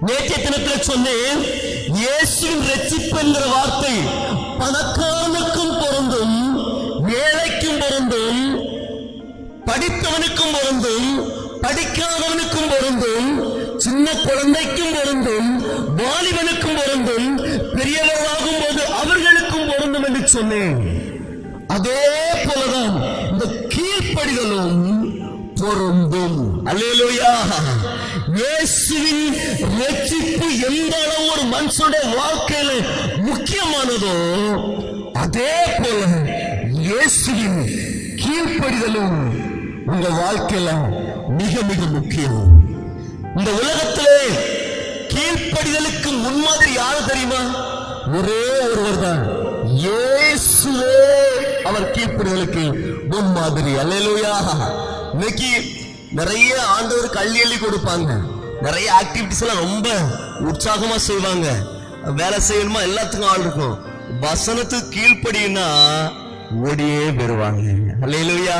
நேற்றைய தினத்தில் சொன்னேன் இயேசுவின் ரட்சிப்பு என்கிற வார்த்தை பணக்காரனுக்கும் பொருந்தும் ஏழைக்கும் பொருந்தும் படித்தவனுக்கும் பொருந்தும் படிக்காதவனுக்கும் பொருந்தும் சின்ன குழந்தைக்கும் பொருந்தும் வாலிபனுக்கும் பொருந்தும் பெரியவர்களாகும் போது அவர்களுக்கும் பொருந்தும் என்று சொன்னேன் அதே போலதான் இந்த கீழ்ப்படிதலும் பொருந்தும் அல்லேலூயா இயேசுவின் ரட்சிப்பு எந்த அளவு ஒரு மனுஷனுடைய வாழ்க்கையில முக்கியமானதோ அதே போல இயேசுவின் கீழ்ப்படிதலும் உங்க வாழ்க்கையில மிக மிக முக்கியம் இந்த உலகத்திலே கீழ்ப்படிதலுக்கு முன்மாதிரி யாரு தெரியுமா ஒரே ஒருவர் தான் இயேசுவே அவர் கீழ்ப்படிதலுக்கு முன்மாதிரி அல்லேலூயா இன்னைக்கு நிறைய ஆண்டவர் கல்வி எழுதி கொடுப்பாங்க நிறைய ஆக்டிவிட்டிஸ் எல்லாம் ரொம்ப உற்சாகமா செய்வாங்க வேலை செய்யணுமா எல்லாத்துக்கும் ஆள் இருக்கும் வசனத்துக்கு கீழ்ப்படினா ஓடியே பெறுவாங்க அல்லேலூயா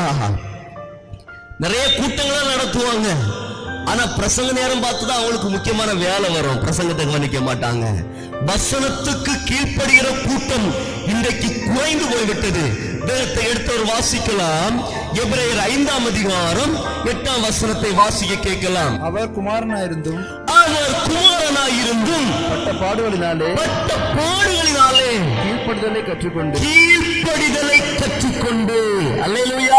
நிறைய கூட்டங்களை நடத்துவாங்க ஆனா பிரசங்க நேரம் பார்த்து தான் அவங்களுக்கு முக்கியமான வேலை வரும் பிரசங்கத்தை கவனிக்க மாட்டாங்க வசனத்துக்கு கீழ்ப்படுகிற கூட்டம் இன்றைக்கு குறைந்து போய்விட்டது வேதத்தை எடுத்தவர் வாசிக்கலாம் எபிரேயர் ஐந்தாம் அதிகாரம் எட்டாம் வசனத்தை வாசிக்க கேட்கலாம் அவர் குமாரனாயிருந்தும் அவர் குமாரனாயிருந்தும் பட்ட பாடுகளினாலே பட்ட பாடுகளினாலே கீழ்ப்படுதலை கற்றுக்கொண்டு கீழ்ப்படிதலை கற்றுக்கொண்டு அல்லேலூயா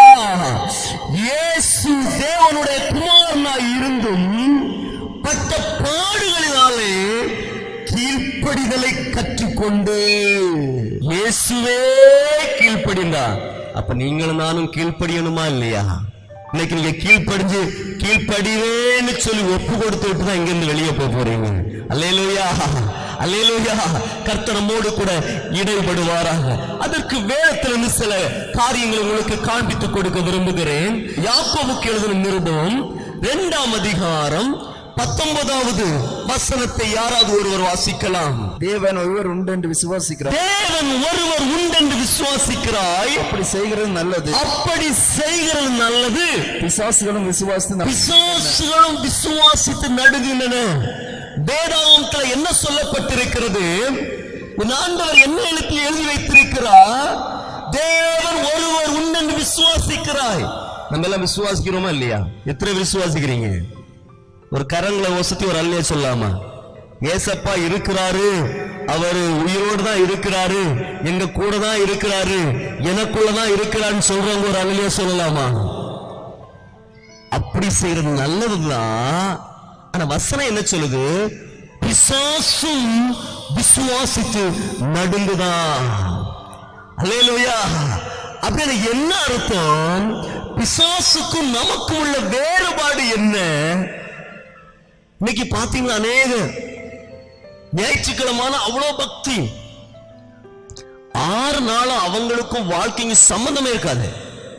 இயேசு தேவனுடைய குமாரனாய் இருந்தும் பட்ட பாடுகளினாலே கீழ்ப்படிதலை கற்றுக்கொண்டு இயேசுவே கீழ்ப்படிந்தார் அப்ப நீங்களும் நானும் கீழ்ப்படியணுமா இல்லையா இன்னைக்கு நீங்க கீழ்ப்படிஞ்சு கீழ்ப்படிவேன்னு சொல்லி ஒப்பு கொடுத்து விட்டு தான் இங்கிருந்து வெளியே போக போறீங்க அல்லேலூயா அல்லேலூயா கர்த்தர் நம்மோடு கூட இடைபடுவாராக அதற்கு வேதத்திலிருந்து சில காரியங்களை உங்களுக்கு காண்பித்துக் கொடுக்க விரும்புகிறேன் யாக்கோபுக்கு எழுதின நிருபம் இரண்டாம் அதிகாரம் பத்தொன்பதாவது வசனத்தை யாராவது ஒருவர் வாசிக்கலாம் தேவன் ஒருவர் உண்டு என்று விசுவாசிக்கிறார் தேவன் ஒருவர் உண்டென்று விசுவாசிக்கிறாய் அப்படி செய்கிறது நல்லது அப்படி செய்கிறது நல்லது பிசாசுகளும் விசுவாசித்து நம்- பிசாசுகளும் விசுவாசித்து நடுகின்றன வேதாகமத்தில் என்ன சொல்லப்பட்டிருக்கிறது உன் ஆண்டவர் என்ன எழுத்து எழுதி வைத்திருக்கிறார் தேவன் ஒருவர் உண்டென்று விசுவாசிக்கிறாய் நம்ம எல்லாம் விசுவாசிக்கிறோமா இல்லையா எத்தனை விசுவாசிக்கிறீங்க ஒரு கரங்களை ஒசத்தி ஒரு அல்லைய சொல்லாமா ஏசப்பா இருக்கிறாரு அவர் உயிரோடு தான் இருக்கிறாரு எங்க கூட தான் இருக்கிறாரு எனக்குள்ள தான் இருக்கிறாருன்னு சொல்றவங்க ஒரு அல்லைய சொல்லலாமா அப்படி செய்யறது நல்லதுதான் ஆனா வசனம் என்ன சொல்லுது பிசாசும் விசுவாசித்து நடுங்குதான் அல்லேலூயா அப்படின்னு என்ன அர்த்தம் பிசாசுக்கும் நமக்கும் உள்ள வேறுபாடு என்ன இன்னைக்கு பாத்தீங்களா அநேக ஞாயிற்றுக்கிழமான அவ்வளவு பக்தி ஆறு நாளும் அவங்களுக்கும் வாழ்க்கைக்கு சம்பந்தமே இருக்காது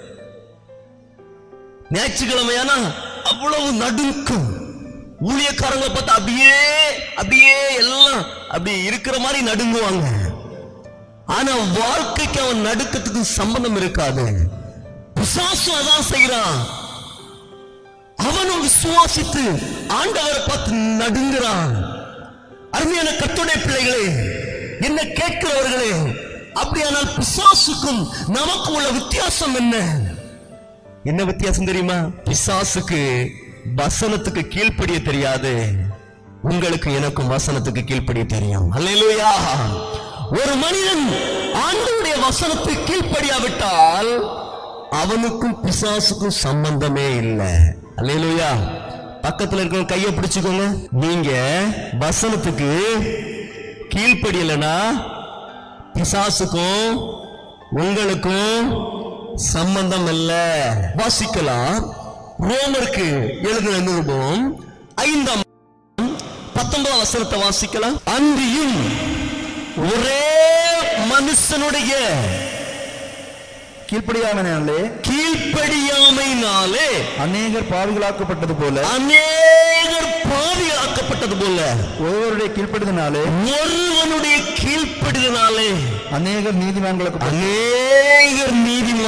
ஞாயிற்றுக்கிழமையானா அவ்வளவு நடுக்கம் ஊழியக்காரங்களை பார்த்து அப்படியே அப்படியே எல்லாம் அப்படி இருக்கிற மாதிரி நடுங்குவாங்க ஆனா வாழ்க்கைக்கு அவன் நடுக்கத்துக்கு சம்பந்தம் இருக்காது பிசாசு அதான் செய்யறான் அவனும் விசுவாசித்து ஆண்டவரை பார்த்து நடுங்குறான் அருமையான கத்துடைய பிள்ளைகளே என்ன கேட்கிறவர்களே அப்படியானால் பிசாசுக்கும் நமக்கு உள்ள வித்தியாசம் என்ன என்ன வித்தியாசம் தெரியுமா பிசாசுக்கு வசனத்துக்கு கீழ்ப்படிய தெரியாது உங்களுக்கு எனக்கும் வசனத்துக்கு கீழ்ப்படிய தெரியும் அல்லேலூயா ஒரு மனிதன் ஆண்டவருடைய வசனத்துக்கு கீழ்ப்படியாவிட்டால் அவனுக்கும் பிசாசுக்கும் சம்பந்தமே இல்லை அல்லேலூயா பக்கத்துல இருக்கிற கையை பிடிச்சுக்கோங்க நீங்க வசனத்துக்கு கீழ்ப்படியலைன்னா பிசாசுக்கும் உங்களுக்கும் சம்பந்தம் இல்ல வாசிக்கலாம் ரோமருக்கு எழுதின நிருபம் ஐந்தாம் பத்தொன்பதாம் வசனத்தை வாசிக்கலாம் அன்றியும் ஒரே மனுஷனுடைய கீழ்ப்படியாமனாலே கீழ்ப்படியாமையினாலே அநேகர் பாவிகளாக்கப்பட்டது போல அநேகர் பாவியாக்கப்பட்டது போல ஒருவருடைய கீழ்ப்படிதனாலே ஒருவனுடைய கீழ்ப்படிதனாலே அநேகர் நீதிமான்களுக்கு அநேகர்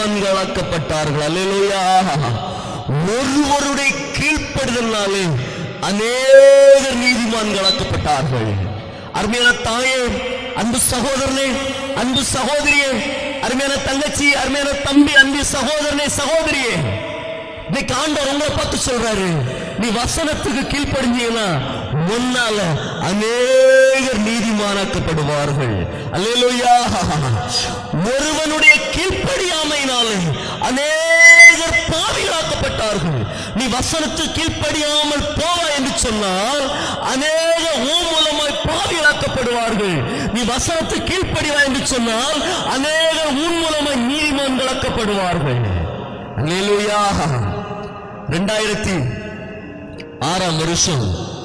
நீதிமான்களாக்கப்பட்டார்கள் அல்லேலூயா ஒருவருடைய கீழ்ப்படுதலாலே அநேகர் நீதிமான்களாக்கப்பட்டார்கள் அருமையான தாயே அன்பு சகோதரனே அன்பு சகோதரியே அருமையான தங்கச்சி அருமையான தம்பி அன்பு சகோதரனே சகோதரியே இன்னைக்கு ஆண்டவர் உங்களை பார்த்து சொல்றாரு நீ வசனத்துக்கு கீழ்ப்படிஞ்சீங்கன்னா முன்னால அநேகர் நீதிமானாக்கப்படுவார்கள் அல்லேலூயா ஒருவனுடைய கீழ்ப்படியாமையினாலே அநேகர் பாவிகளாக்கப்பட்டார்கள் நீ வசனத்துக்கு கீழ்ப்படியாமல் போவா என்று சொன்னால் அநேக ஊ மூலமாய் பாவிகளாக்கப்படுவார்கள் நீ வசனத்துக்கு கீழ்ப்படிவா என்று சொன்னால் அநேகர் ஊன் மூலமாய் நீதிமான்களாக்கப்படுவார்கள் அல்லேலூயா ரெண்டாயிரத்தி ஆறாம் வருஷம்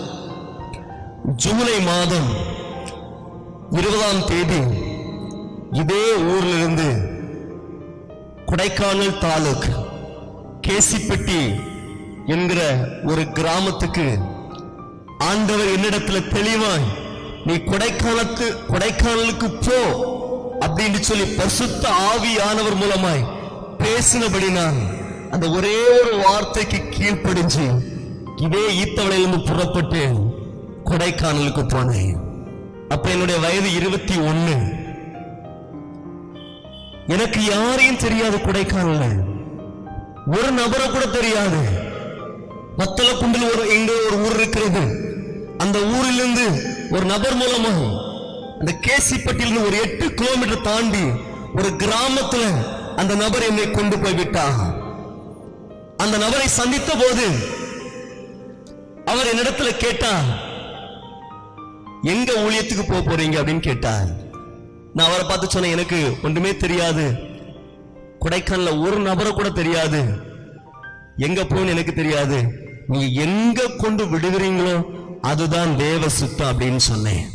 ஜூலை மாதம் இருபதாம் தேதி இதே ஊர்ல இருந்து கொடைக்கானல் தாலுக் கேசிப்பட்டி என்கிற ஒரு கிராமத்துக்கு ஆண்டவர் என்னிடத்துல தெளிவாய் நீ கொடைக்கானத்து கொடைக்கானலுக்கு போ அப்படின்னு சொல்லி பரிசுத்த ஆவியானவர் மூலமாய் பேசினபடி நான் அந்த ஒரே ஒரு வார்த்தைக்கு கீழ்ப்படிஞ்சு இதே ஈத்தவளையிலிருந்து புறப்பட்டு கொடைக்கானலுக்கு போனேன் அப்ப என்னுடைய வயது இருபத்தி ஒண்ணு எனக்கு யாரையும் தெரியாது கொடைக்கானல்ல ஒரு நபரை கூட தெரியாது வத்தலக்குண்டில் ஒரு எங்க ஒரு ஊர் இருக்கிறது அந்த ஊரிலிருந்து ஒரு நபர் மூலமாக அந்த கேசிப்பட்டியிலிருந்து ஒரு எட்டு கிலோமீட்டர் தாண்டி ஒரு கிராமத்துல அந்த நபர் என்னை கொண்டு போய் விட்டார் அந்த நபரை சந்தித்த போது அவர் என்னிடத்துல கேட்டார் எங்க ஊழியத்துக்கு போக போறீங்க அப்படின்னு கேட்டார் நான் அவரை பார்த்து சொன்னேன் எனக்கு ஒன்றுமே தெரியாது கொடைக்கானல்ல ஒரு நபரை கூட தெரியாது எங்க போகணும்னு எனக்கு தெரியாது நீங்க எங்க கொண்டு விடுகிறீங்களோ அதுதான் தேவ சுத்தம் அப்படின்னு சொன்னேன்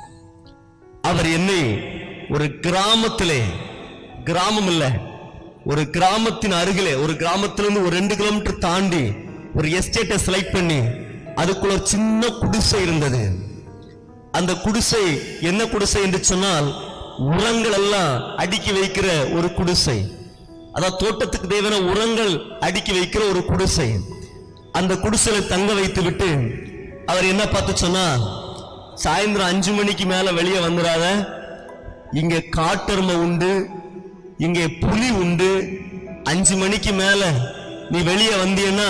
அவர் என்னை ஒரு கிராமத்திலே கிராமம் இல்ல ஒரு கிராமத்தின் அருகிலே ஒரு கிராமத்திலிருந்து ஒரு ரெண்டு கிலோமீட்டர் தாண்டி ஒரு எஸ்டேட்டை செலக்ட் பண்ணி அதுக்குள்ள ஒரு சின்ன குடிசை இருந்தது அந்த குடிசை என்ன குடிசை என்று சொன்னால் உரங்கள் எல்லாம் அடுக்கி வைக்கிற ஒரு குடிசை அதாவது தோட்டத்துக்கு தேவையான உரங்கள் அடுக்கி வைக்கிற ஒரு குடிசை அந்த குடிசையில தங்க வைத்து விட்டு அவர் என்ன பார்த்து சொன்னா சாயந்தரம் அஞ்சு மணிக்கு மேல வெளியே வந்துடாத இங்க காட்டெருமை உண்டு இங்கே புலி உண்டு அஞ்சு மணிக்கு மேல நீ வெளியே வந்தீன்னா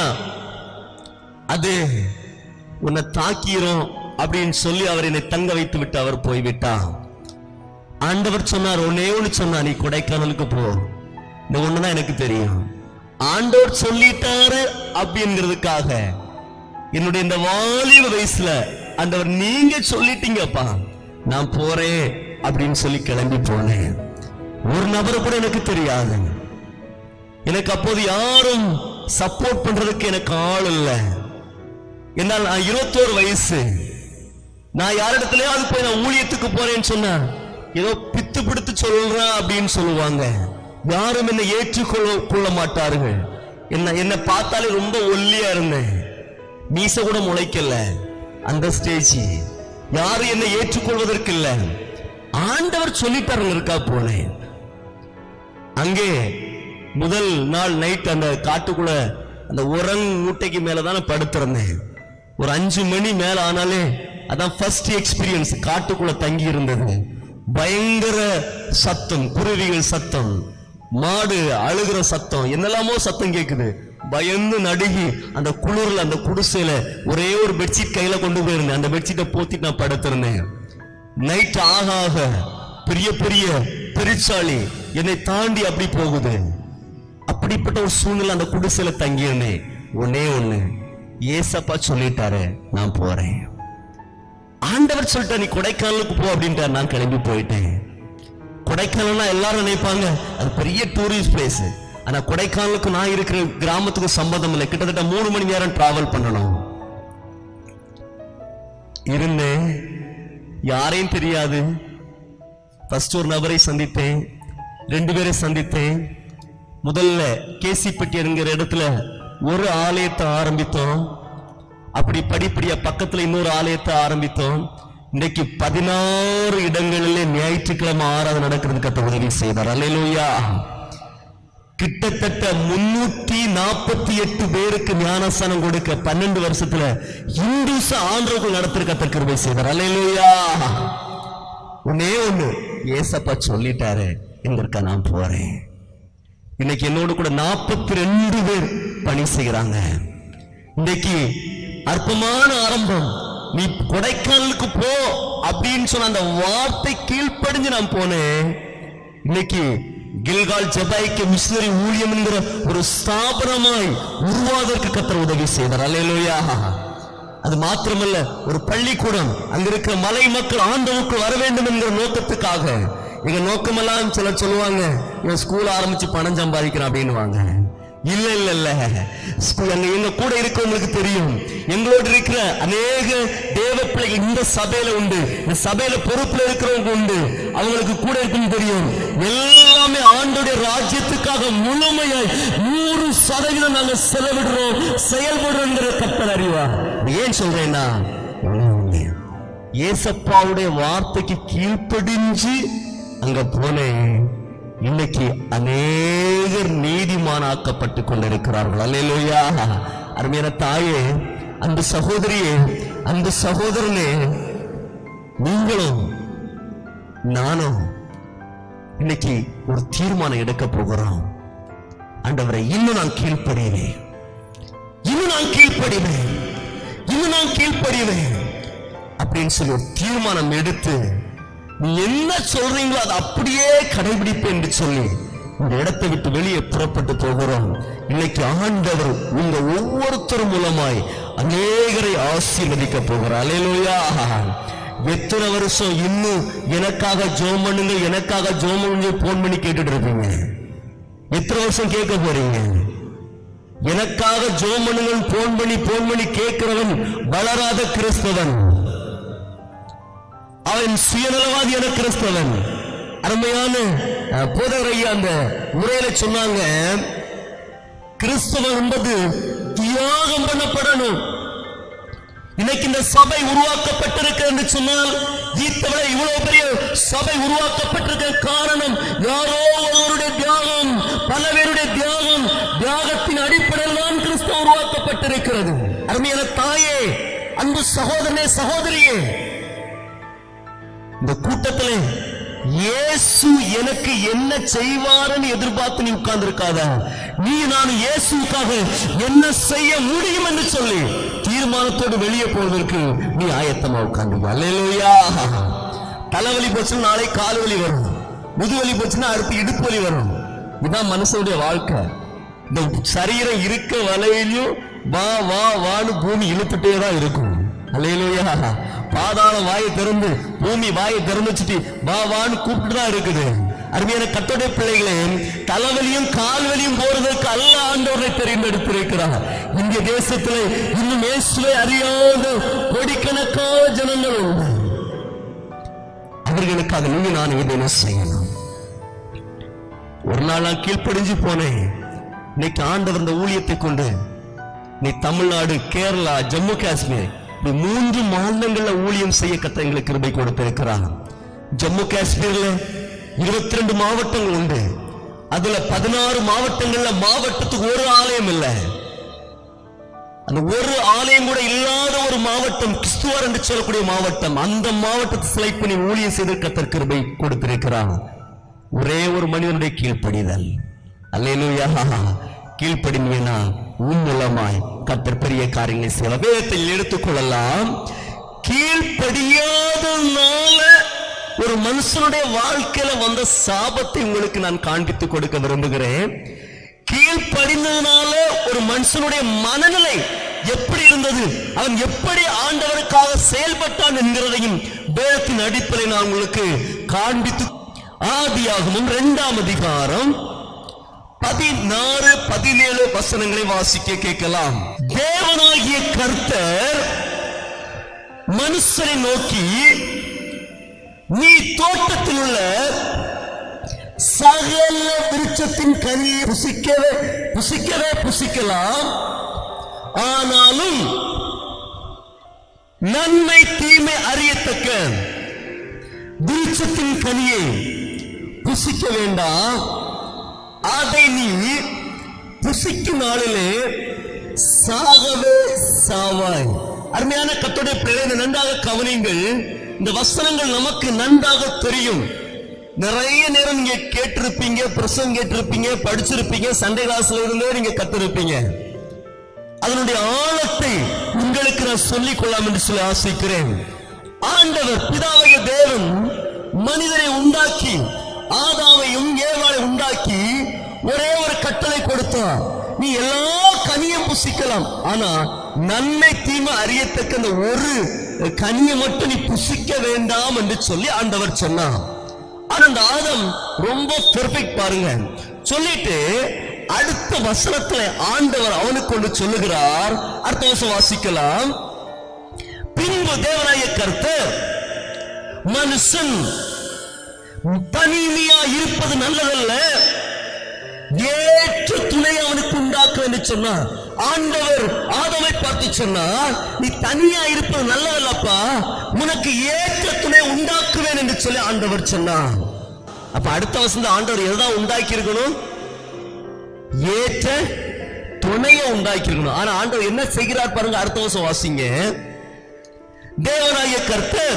அது உன்னை தாக்கிரும் அப்படின்னு சொல்லி அவர் என்னை தங்க வைத்து விட்டு அவர் போய்விட்டார் ஆண்டவர் சொன்னார் ஒன்னே ஒண்ணு சொன்னா நீ கொடைக்கானலுக்கு போ இந்த ஒண்ணுதான் எனக்கு தெரியும் ஆண்டவர் சொல்லிட்டாரு அப்படிங்கிறதுக்காக என்னுடைய இந்த வாலிப வயசுல ஆண்டவர் நீங்க சொல்லிட்டீங்கப்பா நான் போறேன் அப்படின்னு சொல்லி கிளம்பி போனேன் ஒரு நபரை கூட எனக்கு தெரியாது எனக்கு அப்போது யாரும் சப்போர்ட் பண்றதுக்கு எனக்கு ஆள் இல்லை என்னால் நான் இருபத்தோரு வயசு நான் யாரிடத்துலயாவது போய் நான் ஊழியத்துக்கு போறேன்னு சொன்னா ஏதோ பித்து பிடித்து சொல்றேன் அப்படின்னு சொல்லுவாங்க யாரும் என்னை ஏற்றுக்கொள்ள கொள்ள மாட்டார்கள் என்ன என்னை பார்த்தாலே ரொம்ப ஒல்லியா இருந்தேன் மீச கூட முளைக்கல அந்த ஸ்டேஜ் யாரும் என்னை ஏற்றுக்கொள்வதற்கு இல்ல ஆண்டவர் சொல்லிட்டாருங்க இருக்கா போனேன் அங்கே முதல் நாள் நைட் அந்த காட்டுக்குள்ள அந்த உரங் மூட்டைக்கு மேல தான் படுத்திருந்தேன் ஒரு அஞ்சு மணி மேல ஆனாலே அதான் ஃபர்ஸ்ட் எக்ஸ்பீரியன்ஸ் காட்டுக்குள்ள தங்கி இருந்தது பயங்கர சத்தம் குருவிகள் சத்தம் மாடு அழுகிற சத்தம் என்னெல்லாமோ சத்தம் கேக்குது பயந்து நடுங்கி அந்த குளிர்ல அந்த குடிசையில ஒரே ஒரு பெட்ஷீட் கையில கொண்டு போயிருந்தேன் அந்த பெட்ஷீட்டை போத்திட்டு நான் படுத்திருந்தேன் நைட் ஆக ஆக பெரிய பெரிய பெருச்சாளி என்னை தாண்டி அப்படி போகுது அப்படிப்பட்ட ஒரு சூழ்நிலை அந்த குடிசையில தங்கியிருந்தேன் ஒன்னே ஒண்ணு ஏசப்பா சொல்லிட்டாரு நான் போறேன் ஆண்டவர் சொல்லிட்டா நீ கொடைக்கானலுக்கு போ அப்படின்ட்டார் நான் கிளம்பி போயிட்டேன் கொடைக்கானல்னா எல்லாரும் நினைப்பாங்க அது பெரிய டூரிஸ்ட் பிளேஸ் ஆனா கொடைக்கானலுக்கு நான் இருக்கிற கிராமத்துக்கு சம்பந்தம் இல்லை கிட்டத்தட்ட மூணு மணி நேரம் டிராவல் பண்ணணும் இருந்தேன் யாரையும் தெரியாது ஃபர்ஸ்ட் ஒரு நபரை சந்தித்தேன் ரெண்டு பேரை சந்தித்தேன் முதல்ல கேசிப்பட்டி என்கிற இடத்துல ஒரு ஆலயத்தை ஆரம்பித்தோம் அப்படி படிப்படியா பக்கத்துல இன்னொரு ஆலயத்தை ஆரம்பித்தோம் இன்னைக்கு பதினாறு இடங்களிலே ஞாயிற்றுக்கிழமை ஆராதனை நடக்கிறது கத்த உதவி செய்தார் அல்லேலூயா கிட்டத்தட்ட முன்னூத்தி நாற்பத்தி எட்டு பேருக்கு ஞானஸ்தானம் கொடுக்க பன்னெண்டு வருஷத்துல இந்துச ஆண்டவர்கள் நடத்திருக்க கிருபை செய்தார் அல்லேலூயா ஒன்னே ஒண்ணு ஏசப்பா சொல்லிட்டாரு எங்கிருக்க நான் போறேன் இன்னைக்கு என்னோடு கூட நாற்பத்தி ரெண்டு பேர் பணி செய்கிறாங்க இன்னைக்கு அற்பமான ஆரம்பம் நீ கொடைக்கானலுக்கு போ அப்படின்னு சொன்ன அந்த வார்த்தை கீழ்ப்படிஞ்சு நான் போனேன் இன்னைக்கு கில்கால் ஜெபாய்க்கு மிஷினரி ஊழியம் என்கிற ஒரு ஸ்தாபனமாய் உருவாவதற்கு கத்தர் உதவி செய்தார் அல்லேலூயா அது மாத்திரமல்ல ஒரு பள்ளிக்கூடம் அங்க இருக்கிற மலை மக்கள் ஆண்டவுக்கு வர வேண்டும் என்கிற நோக்கத்துக்காக எங்க நோக்கமெல்லாம் சிலர் சொல்லுவாங்க இவன் ஸ்கூல் ஆரம்பிச்சு பணம் சம்பாதிக்கிறான் அப்படின்னுவாங்க இல்ல இல்ல இல்ல ஸ்கூல் அங்க எங்க கூட இருக்கவங்களுக்கு தெரியும் எங்களோடு இருக்கிற அநேக தேவ பிள்ளைகள் இந்த சபையில உண்டு இந்த சபையில பொறுப்புல இருக்கிறவங்க உண்டு அவங்களுக்கு கூட இருக்குன்னு தெரியும் எல்லாமே ஆண்டோடைய ராஜ்யத்துக்காக முழுமையாய் நூறு சதவீதம் நாங்க செலவிடுறோம் செயல்படுறோங்கிற கப்பல் அறிவா இது ஏன் சொல்றேன்னா ஒண்ணே ஒண்ணு. ஏசப்பாவுடைய வார்த்தைக்கு கீழ்ப்படிஞ்சு அங்க போனேன் இன்னைக்கு அநேகர் நீதிமானாக்கப்பட்டு கொண்டிருக்கிறார்கள் அல்லேலூயா அருமையான தாயே அந்த சகோதரியே அந்த சகோதரனே நீங்களும் நானும் இன்னைக்கு ஒரு தீர்மானம் எடுக்க போகிறோம் ஆண்டவரை இன்னும் நான் கீழ்ப்படிவேன் இன்னும் நான் கீழ்ப்படிவேன் இன்னும் நான் கீழ்ப்படிவேன் அப்படின்னு சொல்லி ஒரு தீர்மானம் எடுத்து நீ என்ன சொல்றீங்களோ அதை அப்படியே கடைபிடிப்பேன் என்று சொல்லி இந்த இடத்தை விட்டு வெளியே புறப்பட்டு போகிறோம் இன்னைக்கு ஆண்டவர் உங்க ஒவ்வொருத்தர் மூலமாய் அநேகரை ஆசீர்வதிக்க போகிறார் அலையிலோயா எத்தனை வருஷம் இன்னும் எனக்காக ஜோம் பண்ணுங்க எனக்காக ஜோம் பண்ணுங்க போன் பண்ணி கேட்டுட்டு இருப்பீங்க எத்தனை வருஷம் கேட்க போறீங்க எனக்காக ஜோம் பண்ணுங்கள் போன் பண்ணி போன் பண்ணி கேட்கிறவன் வளராத கிறிஸ்தவன் அவன் சுயநலவாதியான கிறிஸ்தவன் அருமையான அஹ், போதகர் ஐயா அந்த உரையில சொன்னாங்க கிறிஸ்தவம் என்பது தியாகம் பண்ணப்படணும் இன்னைக்கு இந்த சபை உருவாக்கப்பட்டிருக்கு என்று சொன்னால் ஈத்தவளை இவ்வளவு பெரிய சபை உருவாக்கப்பட்டிருக்க காரணம் யாரோ ஒருவருடைய தியாகம் பல பேருடைய தியாகம் தியாகத்தின் அடிப்படையில் தான் கிறிஸ்தவம் உருவாக்கப்பட்டிருக்கிறது அருமையான தாயே அன்பு சகோதரனே சகோதரியே இந்த கூட்டத்திலே இயேசு எனக்கு என்ன செய்வாருன்னு எதிர்பார்த்து நீ உட்கார்ந்து இருக்காத நீ நான் இயேசுக்காக என்ன செய்ய முடியும் என்று சொல்லி தீர்மானத்தோடு வெளியே போவதற்கு நீ ஆயத்தமா உட்கார்ந்து அல்லேலூயா தலைவலி போச்சுன்னா நாளை கால் வலி வரும் முதுவலி போச்சுன்னா அடுத்து இடுப்பு வலி வரும் இதுதான் மனுஷனுடைய வாழ்க்கை இந்த சரீரம் இருக்க வலையிலையும் வா வா வான்னு பூமி இழுத்துட்டே தான் இருக்கும் அல்லேலூயா பாதாள வாயை திறந்து பூமி வாயை திறந்து வச்சுட்டு வா வான்னு கூப்பிட்டு தான் இருக்குது அருமையான கத்தோடைய பிள்ளைகளே தலைவலியும் கால்வலியும் போறதற்கு அல்ல ஆண்டவரை தெரிந்தெடுத்திருக்கிறார் இந்திய தேசத்துல இன்னும் இயேசுவை அறியாத கோடிக்கணக்கான ஜனங்கள் உண்டு அவர்களுக்காக நீங்க நான் இதை என்ன செய்யணும் ஒரு நாள் நான் கீழ்ப்படிஞ்சு போனேன் இன்னைக்கு ஆண்டவர் இந்த ஊழியத்தை கொண்டு நீ தமிழ்நாடு கேரளா ஜம்மு காஷ்மீர் இப்படி மூன்று மாநிலங்கள்ல ஊழியம் செய்ய கத்த எங்களுக்கு கிருபை கொடுத்திருக்கிறார் ஜம்மு காஷ்மீர்ல இருபத்தி ரெண்டு மாவட்டங்கள் உண்டு அதுல பதினாறு மாவட்டங்கள்ல மாவட்டத்துக்கு ஒரு ஆலயம் இல்லை அந்த ஒரு ஆலயம் கூட இல்லாத ஒரு மாவட்டம் கிறிஸ்துவார் என்று சொல்லக்கூடிய மாவட்டம் அந்த மாவட்டத்தை செலக்ட் பண்ணி ஊழியம் செய்து கத்தர் கிருபை கொடுத்திருக்கிறார் ஒரே ஒரு மனிதனுடைய கீழ்ப்படிதல் அல்லேலூயா கீழ்ப்படினீங்கன்னா உன் மூலமாய் கத்தர் பெரிய காரியங்களை செய்ய வேதத்தில் எடுத்துக்கொள்ளலாம் கீழ்ப்படியாதனால ஒரு மனுஷனுடைய வாழ்க்கையில வந்த சாபத்தை உங்களுக்கு நான் காண்பித்து கொடுக்க விரும்புகிறேன் கீழ்ப்படிந்ததுனால ஒரு மனுஷனுடைய மனநிலை எப்படி இருந்தது அவன் எப்படி ஆண்டவருக்காக செயல்பட்டான் என்கிறதையும் வேதத்தின் அடிப்படையில் நான் உங்களுக்கு காண்பித்து ஆதியாகமும் இரண்டாம் அதிகாரம் பதினாறு பதினேழு வசனங்களை வாசிக்க கேட்கலாம் தேவனாகிய கர்த்தர் மனுஷனை நோக்கி நீ தோட்டத்தில் உள்ள சகல விருட்சத்தின் கனியை புசிக்கவே புசிக்கவே புசிக்கலாம் ஆனாலும் நன்மை தீமை அறியத்தக்க விருட்சத்தின் கனியை புசிக்க வேண்டாம் அதை நீ புசிக்கும் நாளிலே சாகவே சாவாய் அருமையான கத்தோடைய பிள்ளைகளை நன்றாக கவனிங்கள் இந்த வசனங்கள் நமக்கு நன்றாக தெரியும் நிறைய நேரம் நீங்க கேட்டிருப்பீங்க பிரசங்கம் கேட்டிருப்பீங்க படிச்சிருப்பீங்க சண்டே கிளாஸ்ல இருந்தே நீங்க கத்திருப்பீங்க அதனுடைய ஆழத்தை உங்களுக்கு நான் சொல்லிக் கொள்ளலாம் என்று சொல்லி ஆசைக்கிறேன் ஆண்டவர் பிதாவைய தேவன் மனிதனை உண்டாக்கி ஆதாமையும் ஏவாளை உண்டாக்கி ஒரே ஒரு கட்டளை கொடுத்தான் நீ எல்லா கனியும் புசிக்கலாம் ஆனா நன்மை தீமை அறியத்தக்க அந்த ஒரு கனியை மட்டும் நீ புசிக்க வேண்டாம் என்று சொல்லி ஆண்டவர் சொன்னான் ஆனா அந்த ஆதம் ரொம்ப பெர்ஃபெக்ட் பாருங்க சொல்லிட்டு அடுத்த வசனத்துல ஆண்டவர் அவனுக்கு கொண்டு சொல்லுகிறார் அடுத்த வசனம் வாசிக்கலாம் பின்பு தேவனாய கர்த்தர் மனுஷன் தனிமையா இருப்பது நல்லதல்ல ஏற்ற துணை அவனுக்கு உண்டாக்கும் என்று சொன்னார் ஆண்டவர் ஆதமை பார்த்து சொன்னார் நீ தனியா இருப்பது நல்லதல்லப்பா உனக்கு ஏற்ற துணை உண்டாக்குவேன் என்று சொல்லி ஆண்டவர் சொன்னார் அப்ப அடுத்த வசந்த ஆண்டவர் எதான் உண்டாக்கி இருக்கணும் ஏற்ற துணையை உண்டாக்கி இருக்கணும் ஆனா ஆண்டவர் என்ன செய்கிறார் பாருங்க அடுத்த வருஷம் வாசிங்க தேவனாய கர்த்தர்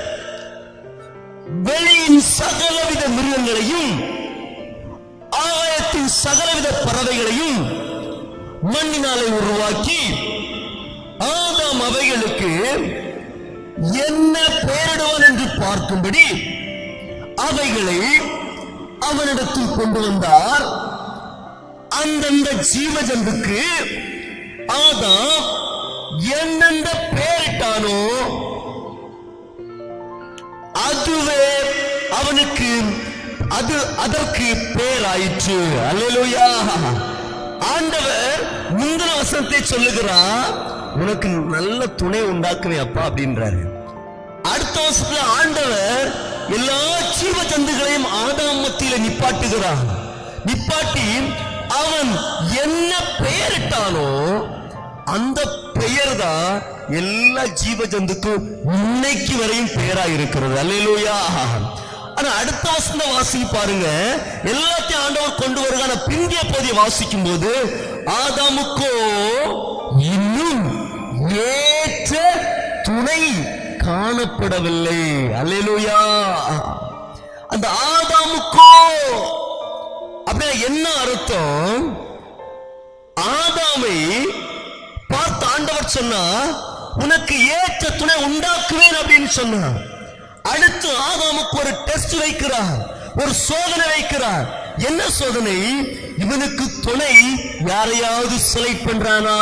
வெளியின் சகலவித மிருகங்களையும் ஆகாயத்தின் சகலவித பறவைகளையும் மண்ணினாலே உருவாக்கி ஆதாம் அவைகளுக்கு என்ன பெயரிடுவான் என்று பார்க்கும்படி அவைகளை அவனிடத்தில் கொண்டு வந்தார் அந்தந்த ஜீவஜந்துக்கு ஆதாம் எந்தெந்த பெயரிட்டானோ அதுவே அவனுக்கு அது அதற்கு பேராயிற்று அல்லேலூயா ஆண்டவர் முந்தின வசனத்தை சொல்லுகிறார் உனக்கு நல்ல துணை உண்டாக்குவேன் அப்பா அப்படின்றாரு அடுத்த வருஷத்துல ஆண்டவர் எல்லா ஜீவ ஜந்துகளையும் ஆதாம் மத்தியில நிப்பாட்டுகிறான் நிப்பாட்டி அவன் என்ன பெயரிட்டானோ அந்த பெயர் தான் எல்லா ஜீவ ஜந்துக்கும் இன்னைக்கு வரையும் பெயரா இருக்கிறது அல்லேலூயா ஆனா அடுத்த வசந்த வாசி பாருங்க எல்லாத்தையும் ஆண்டவர் கொண்டு வருகிறான பிந்திய பகுதியை வாசிக்கும் போது ஆதாமுக்கோ இன்னும் ஏற்ற துணை காணப்படவில்லை அல்லேலூயா அந்த ஆதாமுக்கோ அப்படின்னா என்ன அர்த்தம் ஆதாமை பார்த்து ஆண்டவர் சொன்னா உனக்கு ஏற்ற துணை உண்டாக்குவேன் அப்படின்னு சொன்னார் அடுத்து ஆதாமுக்கு ஒரு டெஸ்ட் வைக்கிறார் ஒரு சோதனை வைக்கிறார் என்ன சோதனை இவனுக்கு துணை யாரையாவது செலக்ட் பண்றானா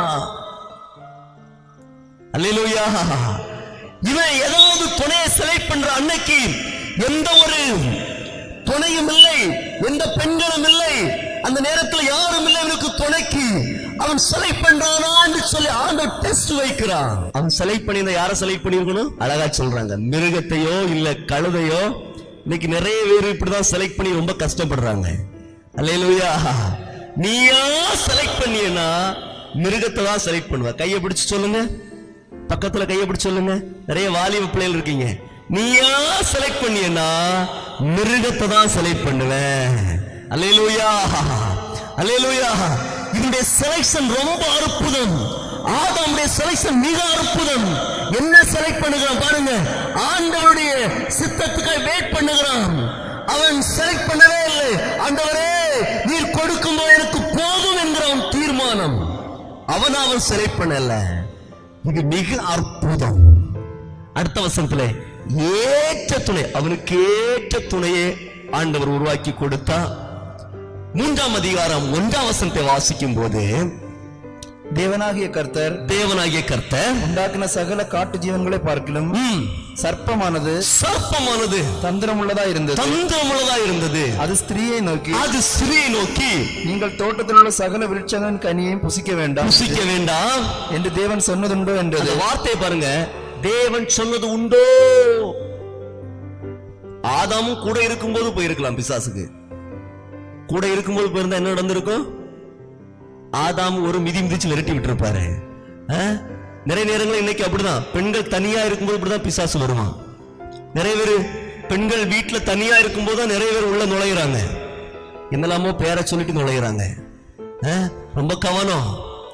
அல்லேலூயா இவன் ஏதாவது துணையை செலக்ட் பண்ற அன்னைக்கு எந்த ஒரு துணையும் இல்லை எந்த பெண்களும் இல்லை அந்த நேரத்தில் யாரும் இல்லை இவனுக்கு துணைக்கு அவன் செலக்ட் பண்றானா என்று சொல்லி ஆண்டவர் டெஸ்ட் வைக்கிறான் அவன் செலக்ட் பண்ணியிருந்த யாரை செலக்ட் பண்ணியிருக்கணும் அழகா சொல்றாங்க மிருகத்தையோ இல்ல கழுதையோ இன்னைக்கு நிறைய பேர் இப்படிதான் செலக்ட் பண்ணி ரொம்ப கஷ்டப்படுறாங்க அல்லேலூயா நீயா செலக்ட் பண்ணியனா மிருகத்தை தான் செலக்ட் பண்ணுவ கையை பிடிச்சு சொல்லுங்க பக்கத்துல கையை பிடிச்சு சொல்லுங்க நிறைய வாலிப பிள்ளைகள் இருக்கீங்க நீயா செலக்ட் பண்ணியனா மிருகத்தை தான் செலக்ட் பண்ணுவேன் அல்லேலூயா அல்லேலூயா இதனுடைய செலக்ஷன் ரொம்ப அற்புதம் ஆதாமுடைய செலக்ஷன் மிக அற்புதம் என்ன செலக்ட் பண்ணுகிறான் பாருங்க ஆண்டவருடைய சித்தத்துக்காக வெயிட் பண்ணுகிறான் அவன் செலக்ட் பண்ணவே இல்லை ஆண்டவரே நீர் கொடுக்கும்போது எனக்கு போதும் என்கிற அவன் தீர்மானம் அவன் அவன் செலக்ட் பண்ணல இது மிக அற்புதம் அடுத்த வசனத்துல ஏற்ற துணை அவனுக்கு ஏற்ற துணையை ஆண்டவர் உருவாக்கி கொடுத்தா மூன்றாம் அதிகாரம் ஒன்றாம் வசனத்தை வாசிக்கும் போது தேவனாகிய கர்த்தர் தேவனாகிய கர்த்தர் உண்டாக்கின சகல காட்டு ஜீவன்களை பார்க்கிலும் ம், சர்ப்பமானது சர்ப்பமானது தந்திரமுள்ளதா இருந்தது தந்திரமுள்ளதா இருந்தது அது ஸ்திரீயை நோக்கி அது ஸ்திரியை நோக்கி நீங்கள் தோட்டத்தில் உள்ள சகல விருட்சங்களின் கனியையும் புசிக்க வேண்டாம் புசிக்க வேண்டாம் என்று தேவன் சொன்னதுண்டோ என்றது அந்த வார்த்தையை பாருங்க தேவன் சொன்னது உண்டோ ஆதாமும் கூட இருக்கும்போது போயிருக்கலாம் பிசாசுக்கு கூட இருக்கும்போது போயிருந்தா என்ன நடந்திருக்கும் ஆதாம் ஒரு மிதி மிதிச்சு விரட்டி விட்டுருப்பாரு ஆ? நிறைய நேரங்கள் இன்னைக்கு அப்படிதான் பெண்கள் தனியா இருக்கும்போது இப்படிதான் பிசாசு வருவான் நிறைய பேர் பெண்கள் வீட்டுல தனியா இருக்கும்போது தான் நிறைய பேர் உள்ள நுழையிறாங்க என்னெல்லாமோ பேரை சொல்லிட்டு நுழையிறாங்க ஆ? ரொம்ப கவனம்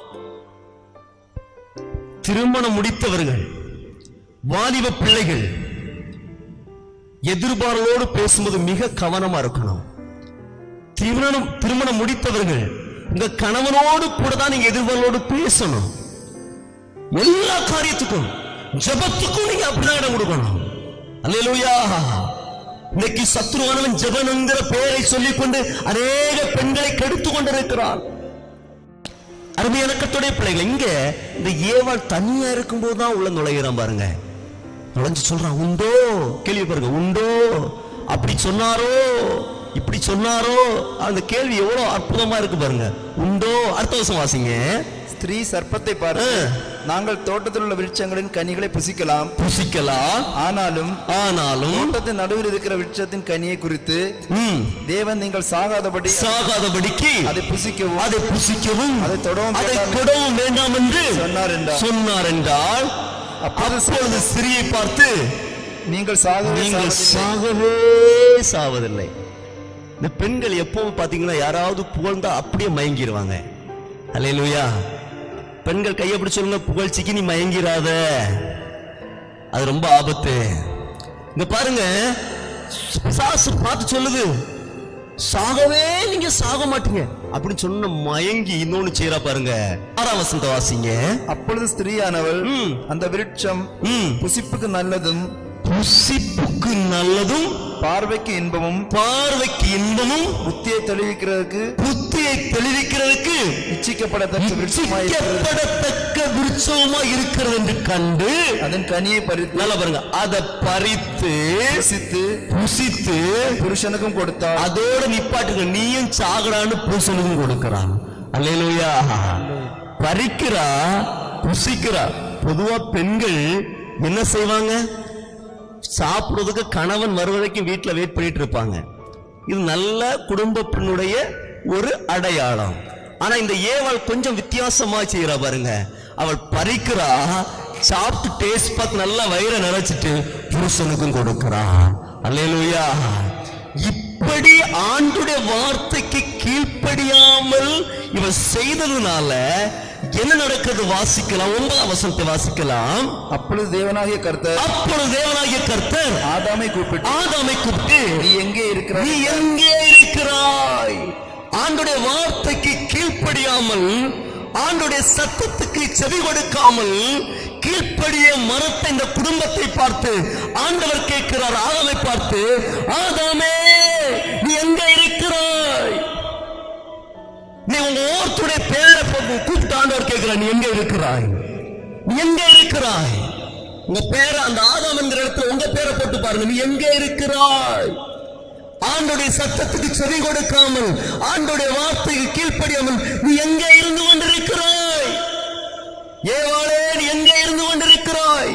திருமணம் முடித்தவர்கள் வாலிப பிள்ளைகள் எதிர்பார்ப்போடு பேசும்போது மிக கவனமா இருக்கணும் திருமணம் திருமணம் முடித்தவர்கள் உங்க கணவனோடு கூட தான் நீங்க எதிர்பார்ப்போடு பேசணும் எல்லா காரியத்துக்கும் ஜெபத்துக்கும் நீங்க அப்படிதான் இடம் கொடுக்கணும் அல்லேலூயா இன்னைக்கு சத்ருவானவன் ஜெபனுங்கிற பெயரை சொல்லிக்கொண்டு அநேக பெண்களை கெடுத்து கொண்டிருக்கிறான் அருமையான கத்துடைய பிள்ளைகள் இங்க இந்த ஏவாள் தனியா இருக்கும்போது தான் உள்ள நுழைகிறான் பாருங்க நுழைஞ்சு சொல்றான் உண்டோ கேள்வி பாருங்க உண்டோ அப்படி சொன்னாரோ இப்படி சொன்னாரோ அந்த கேள்வி எவ்வளவு அற்புதமா இருக்கு பாருங்க உண்டோ அடுத்த வருஷம் வாசிங்க ஸ்திரீ சர்ப்பத்தை பார்த்து ஆ. நாங்கள் தோட்டத்தில் உள்ள விருட்சங்களின் கனிகளை புசிக்கலாம் புசிக்கலாம் ஆனாலும் ஆனாலும் தோட்டத்தின் நடுவில் இருக்கிற விருட்சத்தின் கனியை குறித்து ம், தேவன் நீங்கள் சாகாதபடி சாகாதபடிக்கு அதை புசிக்கவும் அதை புசிக்கவும் அதை தொடவும் அதை வேண்டாம் தொடவும் வேண்டாம் என்று சொன்னார் என்றார். சொன்னார் என்றால் அப்பொழுது அப்பொழுது ஸ்திரியை பார்த்து நீங்கள் சாகவே நீங்கள் சாவதில்லை. சாகவே சாவதில்லை இந்த பெண்கள் எப்பவும் பாத்தீங்கன்னா யாராவது புகழ்ந்தா அப்படியே மயங்கிடுவாங்க அல்லேலூயா பெண்கள் கையை பிடிச்சு சொல்லுங்க புகழ்ச்சிக்கு நீ மயங்கிராத அது ரொம்ப ஆபத்து இங்க பாருங்க பிசாசு பார்த்து சொல்லுது சாகவே நீங்க சாக மாட்டீங்க அப்படின்னு சொன்ன மயங்கி இன்னொன்னு செய்யறா பாருங்க ஆறாம் வசந்த வாசிங்க அப்பொழுது ஸ்திரீயானவள் ம். அந்த விருட்சம் ம் புசிப்புக்கு நல்லதும் புசிப்புக்கு நல்லதும் பார்வைக்கு இன்பமும் பார்வைக்கு இன்பமும் புத்தியை தெளிவிக்கிறதுக்கு புத்தியை தெளிவிக்கிறதுக்கு இச்சிக்கப்படத்தக்க விருட்சமாய் இருக்கிறது. இச்சிக்கப்படத்தக்க விருட்சமா இருக்கிறது என்று கண்டு அதன் கனியை பறித்து நல்லா பாருங்க அதை பறித்து புசித்து புசித்து புருஷனுக்கும் கொடுத்தாள் அதோட நிப்பாட்டுங்க நீயும் சாகடான்னு புருஷனுக்கும் கொடுக்கிறான் அல்லேலூயா பறிக்கிறா புசிக்கிறா பொதுவா பெண்கள் என்ன செய்வாங்க சாப்பிடுறதுக்கு கணவன் வருவதைக்கும் வீட்டுல வெயிட் பண்ணிட்டு இருப்பாங்க இது நல்ல குடும்ப பெண்ணுடைய ஒரு அடையாளம் ஆனா இந்த ஏவாள் கொஞ்சம் வித்தியாசமா செய்யறா பாருங்க அவள் பறிக்கிறா சாப்பிட்டு டேஸ்ட் பார்த்து நல்லா வயிறை நிறைச்சிட்டு புருஷனுக்கும் கொடுக்கிறா அல்லேலூயா இப்படி ஆண்டுடைய வார்த்தைக்கு கீழ்ப்படியாமல் இவள் செய்ததுனால என்ன நடக்கிறது வாசிக்கலாம் ஒன்பதாம் வசனத்தை வாசிக்கலாம் அப்பொழுது தேவனாகிய கர்த்தர் அப்பொழுது தேவனாகிய கர்த்தர் ஆதாமை கூப்பிட்டு ஆதாமை கூப்பிட்டு நீ எங்கே இருக்கிறாய் நீ எங்கே இருக்கிறாய் ஆண்டுடைய வார்த்தைக்கு கீழ்ப்படியாமல் ஆண்டுடைய சத்தத்துக்கு செவி கொடுக்காமல் கீழ்ப்படிய மரத்தை இந்த குடும்பத்தை பார்த்து ஆண்டவர் கேட்கிறார் ஆதாமை பார்த்து ஆதாமே நீ எங்க இருக்கிறாய் நீ உங்க ஒருத்தருடைய பேரை போட்டு கூப்பிட்டு ஆண்டவர் கேட்கிறார் நீ எங்க இருக்கிறாய் நீ எங்க இருக்கிறாய் உங்க பேரை அந்த ஆதாம் என்கிற இடத்துல உங்க பேரை போட்டு பாருங்க நீ எங்க இருக்கிறாய் ஆண்டுடைய சத்தத்துக்கு செவி கொடுக்காமல் ஆண்டுடைய வார்த்தைக்கு கீழ்ப்படியாமல் நீ எங்கே இருந்து கொண்டிருக்கிறாய் ஏவாளே நீ எங்கே இருந்து கொண்டிருக்கிறாய்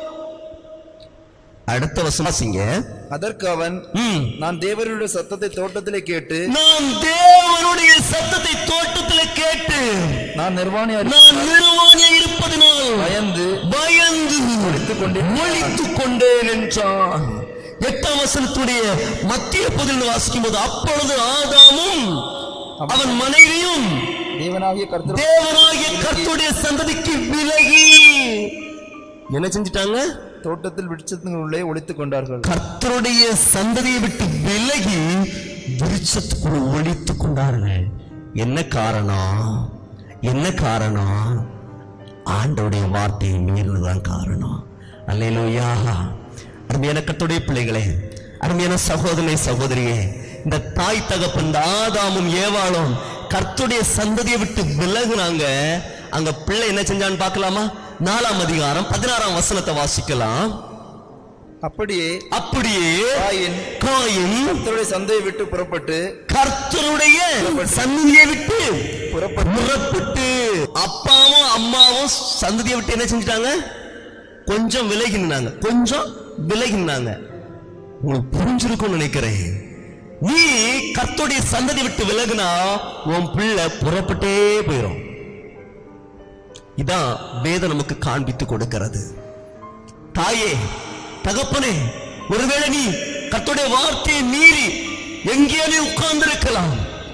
அடுத்த வசமாசிங்க அதற்கு அவன் ம் நான் தேவனுடைய சத்தத்தை தோட்டத்திலே கேட்டு நான் தேவனுடைய சத்தத்தை தோட்டத்தில் கேட்டு நான் நிர்வாணியா நான் நிர்வாணியா இருப்பதினால் பயந்து பயந்து ஒளித்துக் கொண்டேன். ஒளித்துக் கொண்டேன் என்றான் எட்டாம் வசனத்துடைய மத்திய பகுதியில் வாசிக்கும் போது அப்பொழுது ஆதாமும் அவன் மனைவியும் தேவனாகிய கர்த்தர் தேவனாகிய கர்த்தருடைய சந்ததிக்கு விலகி என்ன செஞ்சிட்டாங்க தோட்டத்தில் விருட்சத்தினுள்ளே ஒளித்துக் கொண்டார்கள் கர்த்தருடைய சந்ததியை விட்டு விலகி விருட்சத்துக்குள் ஒழித்துக் கொண்டார்கள் என்ன காரணம் என்ன காரணம் ஆண்டோடைய வார்த்தையை மீறினதுதான் காரணம் அல்லேலூயா அருமையான கர்த்தருடைய பிள்ளைகளே அருமையான சகோதரனை சகோதரியே இந்த தாய் தகப்பன் இந்த ஆதாமும் ஏவாளும் கர்த்தருடைய சந்ததியை விட்டு விலகுனாங்க அங்க பிள்ளை என்ன செஞ்சான்னு பார்க்கலாமா நாலாம் அதிகாரம் பதினாறாம் வசனத்தை வாசிக்கலாம் அப்படியே அப்படியே காயின் காயின் கர்த்தருடைய சந்தையை விட்டு புறப்பட்டு கர்த்தருடைய சந்ததியை விட்டு புறப்பட்டு புறப்பட்டு அப்பாவும் அம்மாவும் சந்ததியை விட்டு என்ன செஞ்சிட்டாங்க கொஞ்சம் விலகி நின்னாங்க கொஞ்சம் விலகி நின்னாங்க உங்களுக்கு புரிஞ்சிருக்கும்னு நினைக்கிறேன் நீ கர்த்தருடைய சந்ததி விட்டு விலகுனா உன் பிள்ளை புறப்பட்டே போயிடும் இதான் வேதம் நமக்கு காண்பித்து கொடுக்கிறது தாயே தகப்பனே ஒருவேளை நீ கர்த்தருடைய வார்த்தையை மீறி எங்கேயே நீ உட்கார்ந்திருக்கலாம்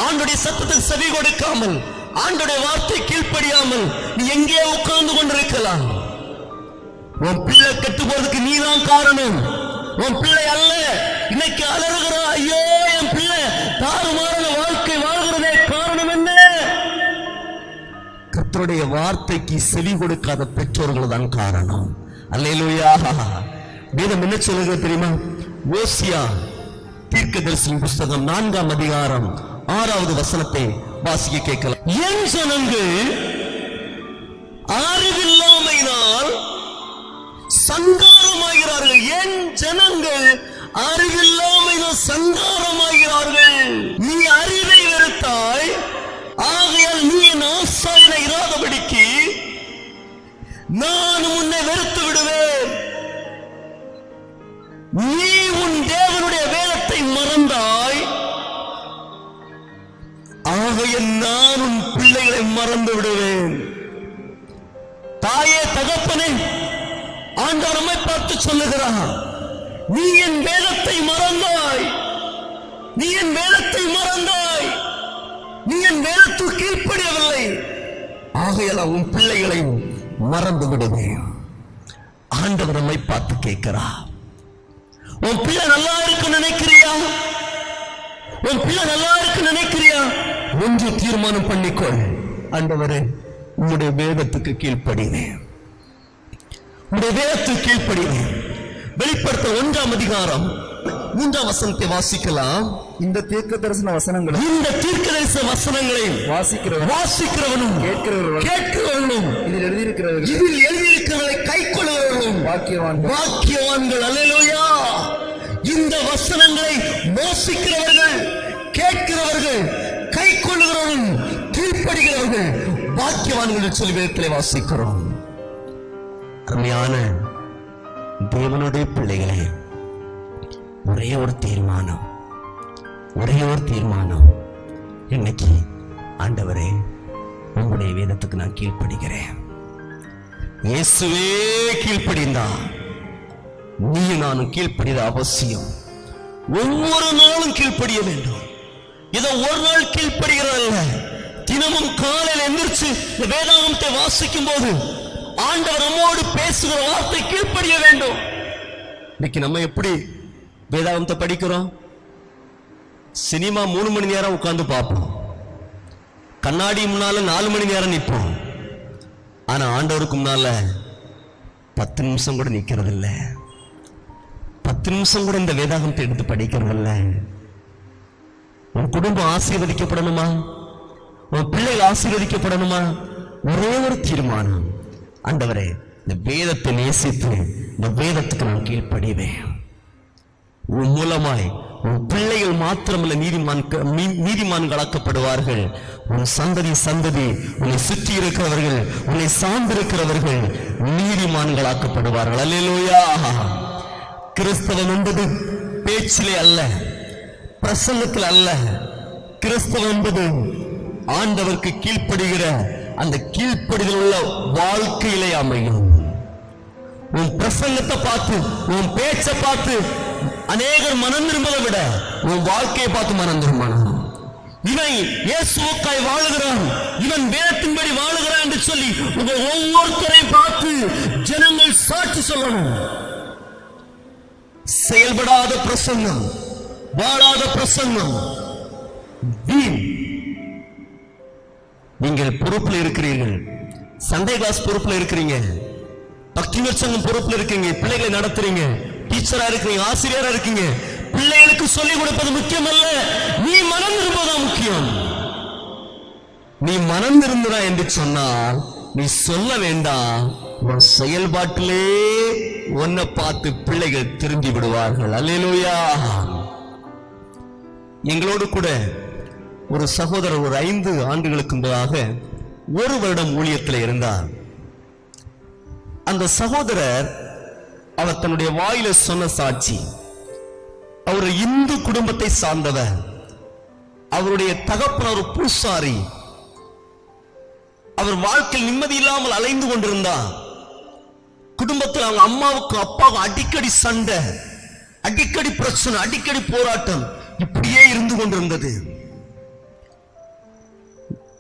ஆண்டுடைய சத்தத்துக்கு செவி கொடுக்காமல் ஆண்டுடைய வார்த்தை கீழ்ப்படியாமல் நீ எங்கே உட்கார்ந்து கொண்டிருக்கலாம் உன் பிள்ளை கெட்டு போறதுக்கு நீதான் காரணம் உன் பிள்ளை அல்ல இன்னைக்கு அலறுகிறா ஐயோ என் பிள்ளை தாறுமாறான வாழ்க்கை வாழ்கிறதே காரணம் என்ன கர்த்தருடைய வார்த்தைக்கு செவி கொடுக்காத பெற்றோர்கள் தான் காரணம் அல்லேலூயா வேதம் என்ன சொல்லுகிறது தெரியுமா ஓசியா தீர்க்கதரிசன புஸ்தகம் நான்காம் அதிகாரம் ஆறாவது வசனத்தை வாசிக்க கேட்கலாம் என் ஜனங்கள் அறிவில்லாமையினால் சங்காரமாகிறார்கள் என் ஜனங்கள் அறிவில்லாமையினால் சங்காரமாகிறார்கள் நீ அறிவை வெறுத்தாய் ஆகையால் நீ என் ஆசாயன இராதபடிக்கு நான் உன்னை வெறுத்து விடுவேன் நீ உன் தேவனுடைய வேதத்தை மறந்தாய் ஆகைய நான் உன் பிள்ளைகளை மறந்து விடுவேன் தாயே தகப்பனே ஆண்டவர் நம்மை பார்த்து சொல்லுகிறார் நீ என் வேதத்தை மறந்தாய் நீ என் வேதத்தை மறந்தாய் நீ என் வேதத்துக்கு கீழ்ப்படியவில்லை ஆகையால் உன் பிள்ளைகளை மறந்து விடுவேன் ஆண்டவர் நம்மை பார்த்து கேட்கிறார் உன் பிள்ளை நல்லா இருக்கு நினைக்கிறியா உன் பிள்ளை நல்லா இருக்கு நினைக்கிறியா ஒன்று தீர்மானம் பண்ணிக்கொள் ஆண்டவரே உம்முடைய வேதத்துக்கு கீழ்ப்படினேன் உம்முடைய வேதத்துக்கு கீழ்ப்படினேன் வெளிப்படுத்த ஒன்றாம் அதிகாரம் மூன்றாம் வசனத்தை வாசிக்கலாம் இந்த தீர்க்க தரிசன வசனங்களை இந்த தீர்க்கதரிசன வசனங்களை வாசிக்கிறவர் வாசிக்கிறவனும் கேட்கிறவர்கள் கேட்கிறவனும் இதில் எழுதியிருக்கிறவர்கள் இதில் எழுதியிருக்கிறவர்களை கை கொள்கிறவர்களும் வாக்கியவான்கள் பாக்கியவான்கள் அல்லேலூயா இந்த வசனங்களை வாசிக்கிறவர்கள் கேட்கிறவர்கள் கை கொள்ளுகிறவர்கள் கீழ்ப்படுகிறவர்கள் பாக்கியவான்கள் என்று சொல்லி வேதத்திலே வாசிக்கிறோம் அருமையான தேவனுடைய பிள்ளைகளே ஒரே ஒரு தீர்மானம் ஒரே ஒரு தீர்மானம் இன்னைக்கு ஆண்டவரே உங்களுடைய வேதத்துக்கு நான் கீழ்ப்படுகிறேன் இயேசுவே கீழ்ப்படிந்தா நீ நானும் கீழ்ப்படித அவசியம் ஒவ்வொரு நாளும் கீழ்ப்படிய வேண்டும் இதை ஒரு நாள் கீழ்ப்படுகிறதல்ல தினமும் காலையில் எந்திரிச்சு இந்த வேதாகமத்தை வாசிக்கும் போது ஆண்டவர் நம்மோடு பேசுகிற வார்த்தை கீழ்ப்படிய வேண்டும் இன்னைக்கு நம்ம எப்படி வேதாகமத்தை படிக்கிறோம் சினிமா மூணு மணி நேரம் உட்கார்ந்து பார்ப்போம் கண்ணாடி முன்னால நாலு மணி நேரம் நிற்போம் ஆனா ஆண்டவருக்கு முன்னால பத்து நிமிஷம் கூட நிக்கிறது இல்ல பத்து நிமிஷம் கூட இந்த வேதாகமத்தை எடுத்து படிக்கிறது இல்ல உன் குடும்பம் ஆசீர்வதிக்கப்படணுமா உன் பிள்ளைகள் ஆசீர்வதிக்கப்படணுமா ஒரே ஒரு தீர்மானம் ஆண்டவரே இந்த வேதத்தை நேசித்து இந்த வேதத்துக்கு நான் கீழ்ப்படிவேன் உன் மூலமாய் உன் பிள்ளைகள் மாத்திரமல்ல நீதிமான் நீதிமான்களாக்கப்படுவார்கள் உன் சந்ததி சந்ததி உன்னை சுற்றி இருக்கிறவர்கள் உன்னை சார்ந்திருக்கிறவர்கள் நீதிமான்களாக்கப்படுவார்கள் அல்லேலூயா கிறிஸ்தவம் என்பது பேச்சிலே அல்ல பிரசங்கத்தில் அல்ல கிறிஸ்தவம் என்பது ஆண்டவருக்கு கீழ்ப்படுகிற அந்த கீழ்ப்படிதல் உள்ள வாழ்க்கையிலே அமையும் உன் பிரசங்கத்தை பார்த்து உன் பேச்சை பார்த்து அநேகர் மனம் திரும்பதை விட உன் வாழ்க்கையை பார்த்து மனம் திரும்பணும் இவன் இயேசுக்காய் வாழுகிறான் இவன் வேதத்தின்படி வாழுகிறான் என்று சொல்லி உங்க ஒவ்வொருத்தரையும் பார்த்து ஜனங்கள் சாட்சி சொல்லணும் செயல்படாத பிரசங்கம் வாழாத பிரசங்கம் வீண் நீங்கள் பொறுப்புல இருக்கிறீர்கள் சண்டே கிளாஸ் பொறுப்புல இருக்கிறீங்க பக்திவர் சங்கம் பொறுப்புல இருக்கீங்க பிள்ளைகளை நடத்துறீங்க டீச்சரா இருக்கீங்க ஆசிரியரா இருக்கீங்க பிள்ளைகளுக்கு சொல்லிக் கொடுப்பது முக்கியம் அல்ல நீ மனம் திரும்பதான் முக்கியம் நீ மனம் திரும்புறா என்று சொன்னால் நீ சொல்ல வேண்டாம் உன் செயல்பாட்டிலே உன்னை பார்த்து பிள்ளைகள் திரும்பி விடுவார்கள் அல்லேலூயா எங்களோடு கூட ஒரு சகோதரர் ஒரு ஐந்து ஆண்டுகளுக்கு முன்பதாக ஒரு வருடம் ஊழியத்தில் இருந்தார் அந்த சகோதரர் அவர் தன்னுடைய வாயில சொன்ன சாட்சி அவர் இந்து குடும்பத்தை சார்ந்தவர் அவருடைய தகப்பன் ஒரு பூசாரி அவர் வாழ்க்கையில் நிம்மதி இல்லாமல் அலைந்து கொண்டிருந்தார் குடும்பத்தில் அவங்க அம்மாவுக்கு அப்பாவுக்கு அடிக்கடி சண்டை அடிக்கடி பிரச்சனை அடிக்கடி போராட்டம் இப்படியே இருந்து கொண்டிருந்தது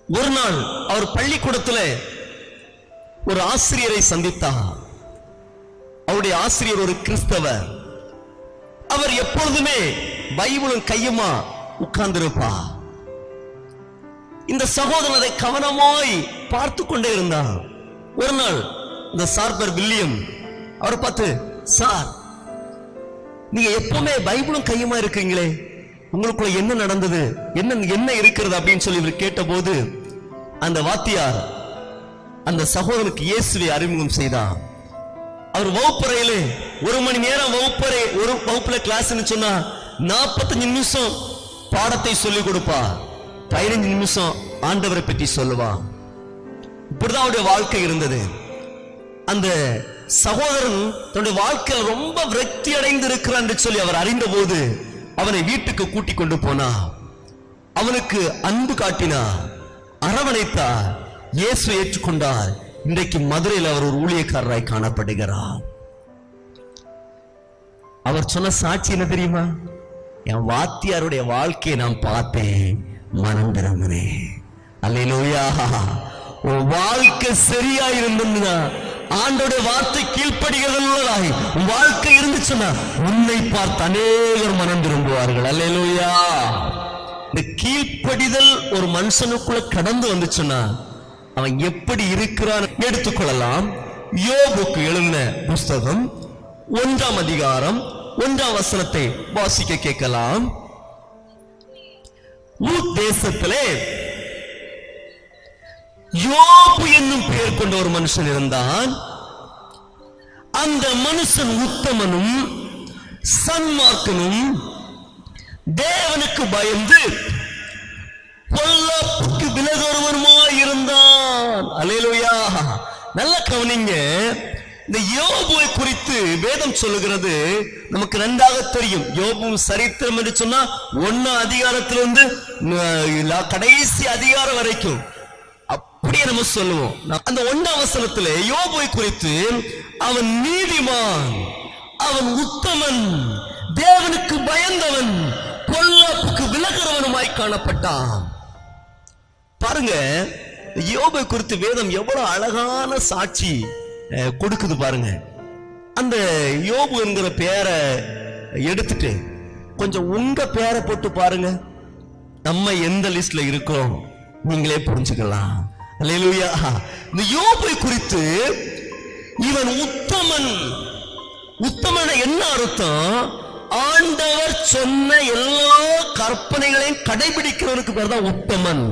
ஒரு நாள் அவர் பள்ளிக்கூடத்துல ஒரு ஆசிரியரை சந்தித்தார் அவருடைய ஆசிரியர் ஒரு கிறிஸ்தவர் அவர் எப்பொழுதுமே பைபிளும் கையுமா உட்கார்ந்திருப்பார் இந்த சகோதரன் அதை கவனமாய் பார்த்து கொண்டே இருந்தார் ஒரு நாள் இந்த சார்பர் வில்லியம் அவரை பார்த்து சார் நீங்க எப்பவுமே பைபிளும் கையுமா இருக்கீங்களே உங்களுக்குள்ள என்ன நடந்தது என்ன என்ன இருக்கிறது அப்படின்னு சொல்லி இவர் கேட்டபோது அந்த வாத்தியார் அந்த சகோதரனுக்கு இயேசுவை அறிமுகம் செய்தார் அவர் வகுப்பறையிலே ஒரு மணி நேரம் வகுப்பறை ஒரு வகுப்புல கிளாஸ்னு சொன்னா நாற்பத்தஞ்சு நிமிஷம் பாடத்தை சொல்லிக் கொடுப்பா பதினஞ்சு நிமிஷம் ஆண்டவரை பற்றி சொல்லுவா இப்படிதான் அவருடைய வாழ்க்கை இருந்தது அந்த சகோதரன் தன்னுடைய வாழ்க்கையில் ரொம்ப விரக்தி அடைந்து இருக்கிறான் என்று சொல்லி அவர் அறிந்தபோது அவனை வீட்டுக்கு கூட்டிக் கொண்டு போனா அவனுக்கு அன்பு காட்டினார் அரவணைத்தார் இயேசு ஏற்றுக்கொண்டார் இன்றைக்கு மதுரையில் அவர் ஒரு ஊழியக்காரராய் காணப்படுகிறார் அவர் சொன்ன சாட்சி என்ன தெரியுமா என் வாத்தியாருடைய வாழ்க்கையை நான் பார்த்தேன் மனம் திரும்பினேன் அல்லேலூயா உன் வாழ்க்கை சரியா இருந்ததுன்னா ஆண்டோட வார்த்தை கீழ்ப்படுகிறதாய் உன் வாழ்க்கை இருந்துச்சுன்னா உன்னை பார்த்து அநேகர் மனம் திரும்புவார்கள் அல்லேலூயா இந்த கீழ்ப்படிதல் ஒரு மனுஷனுக்குள்ள கடந்து வந்துச்சுன்னா அவன் எப்படி இருக்கிறான் எடுத்துக்கொள்ளலாம் யோபுக்கு எழுதின புஸ்தகம் ஒன்றாம் அதிகாரம் ஒன்றாம் வசனத்தை வாசிக்க கேட்கலாம் ஊத் தேசத்திலே யோபு என்னும் பெயர் கொண்ட ஒரு மனுஷன் இருந்தான் அந்த மனுஷன் உத்தமனும் சன்மார்க்கனும் தேவனுக்கு பயந்து பொல்லாப்புக்கு விலகுவருமாய் இருந்தான் அலேலுயா நல்ல கவனிங்க இந்த யோபுவை குறித்து வேதம் சொல்லுகிறது நமக்கு நன்றாக தெரியும் யோபுவும் சரித்திரம் என்று சொன்னா ஒன்னு அதிகாரத்திலிருந்து அஹ், கடைசி அதிகாரம் வரைக்கும் அப்படியே நம்ம சொல்லுவோம் நான் அந்த ஒன்றாம் வசனத்துல யோபுவை குறித்து அவன் நீதிமான் அவன் உத்தமன் தேவனுக்கு பயந்தவன் பொல்லாப்புக்கு விலகிறவனுமாய் காணப்பட்டான் பாருங்க யோபை குறித்து வேதம் எவ்வளவு அழகான சாட்சி அஹ், கொடுக்குது பாருங்க அந்த யோபு என்கிற பேரை எடுத்துட்டு கொஞ்சம் உங்க பேரை போட்டு பாருங்க நம்ம எந்த லிஸ்ட்ல இருக்கோம் நீங்களே புரிஞ்சுக்கலாம் அல்லேலூயா இந்த யோபை குறித்து இவன் உத்தமன் உத்தமன என்ன அர்த்தம் ஆண்டவர் சொன்ன எல்லா கற்பனைகளையும் கடைபிடிக்கிறவனுக்கு பேர் தான் உத்தமன்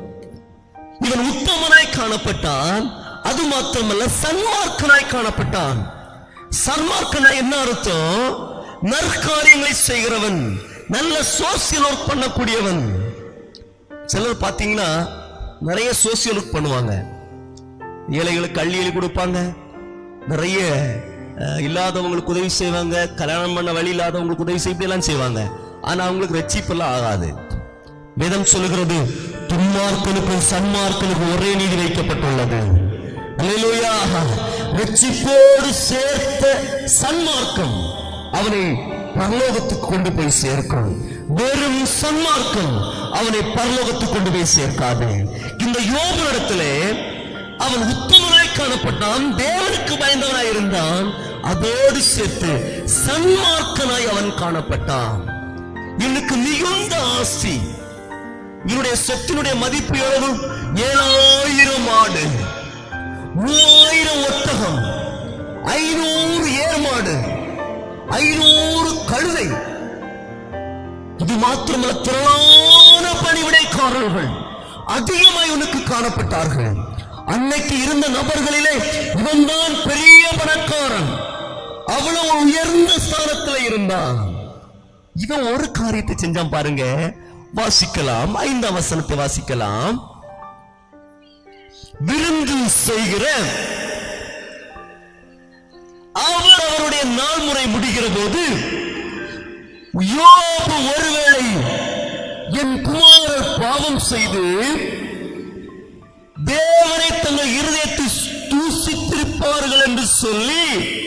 இவன் உத்தமனாய் காணப்பட்டான் அது மாத்திரமல்ல சன்மார்க்கனாய் காணப்பட்டான் சன்மார்க்கனாய் என்ன அர்த்தம் நற்காரியங்களை செய்கிறவன் நல்ல சோசியல் ஒர்க் பண்ணக்கூடியவன் சிலர் பாத்தீங்கன்னா நிறைய சோசியல் ஒர்க் பண்ணுவாங்க ஏழைகளுக்கு அள்ளி அள்ளி கொடுப்பாங்க நிறைய அஹ், இல்லாதவங்களுக்கு உதவி செய்வாங்க கல்யாணம் பண்ண வழி இல்லாதவங்களுக்கு உதவி செய்ய எல்லாம் செய்வாங்க ஆனா அவங்களுக்கு ரட்சிப்பெல்லாம் ஆகாது வேதம் சொல்லுகிறது துன்மார்க்கனுக்கும் சன்மார்க்கனுக்கும் ஒரே நீதி வைக்கப்பட்டுள்ளது அல்லேலூயா ரட்சிப்போடு சேர்த்த சன்மார்க்கம் அவனை பரலோகத்துக்கு கொண்டு போய் சேர்க்கும் வெறும் சன்மார்க்கம் அவனை பரலோகத்துக்கு கொண்டு போய் சேர்க்காது இந்த யோபு இடத்திலே அவன் உத்தமனாய் காணப்பட்டான் தேவனுக்கு பயந்தவனாய் இருந்தான் அதோடு சேர்த்து சன்மார்க்கனாய் அவன் காணப்பட்டான் இவனுக்கு மிகுந்த ஆஸ்தி இவனுடைய சொத்தினுடைய மதிப்பு எவ்வளவு ஏழாயிரம் ஆடு மூவாயிரம் ஒட்டகம் ஐநூறு ஏர்மாடு ஐநூறு கழுதை இது மாத்திரமல்ல திரளான பணிவிடைக்காரர்கள் அதிகமாய் உனக்கு காணப்பட்டார்கள் அன்னைக்கு இருந்த நபர்களிலே இவன்தான் பெரிய பணக்காரன் அவ்வளவு உயர்ந்த ஸ்தானத்தில் இருந்தான் இவன் ஒரு காரியத்தை செஞ்சான் பாருங்க வாசிக்கலாம் ஐந்தாம் வசனத்தை வாசிக்கலாம் விருந்து செய்கிற அவர் அவருடைய நாள் முறை முடிகிற போது யோபு ஒருவேளை என் குமாரர் பாவம் செய்து தேவனை தங்கள் இருதயத்தை தூசித்திருப்பார்கள் என்று சொல்லி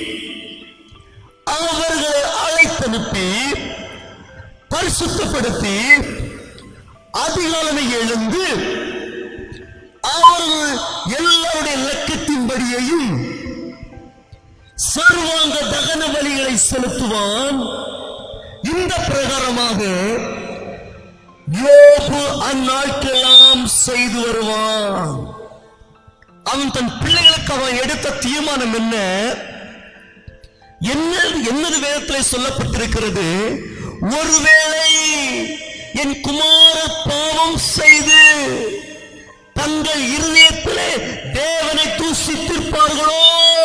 அவர்களை அழைத்தனுப்பி பரிசுத்தப்படுத்தி அதிகாலமே எழுந்து அவர்கள் எல்லாருடைய லக்கத்தின்படியையும் சர்வாங்க தகன பலிகளை செலுத்துவான் இந்த பிரகாரமாக யோபு அந்நாட்களெல்லாம் செய்து வருவான் அவன் தன் பிள்ளைகளுக்கு அவன் எடுத்த தீர்மானம் என்ன என்ன என்னது வேதத்திலே சொல்லப்பட்டிருக்கிறது ஒருவேளை என் குமார பாவம் செய்து தங்கள் இருதயத்திலே தேவனை தூசித்திருப்பார்களோ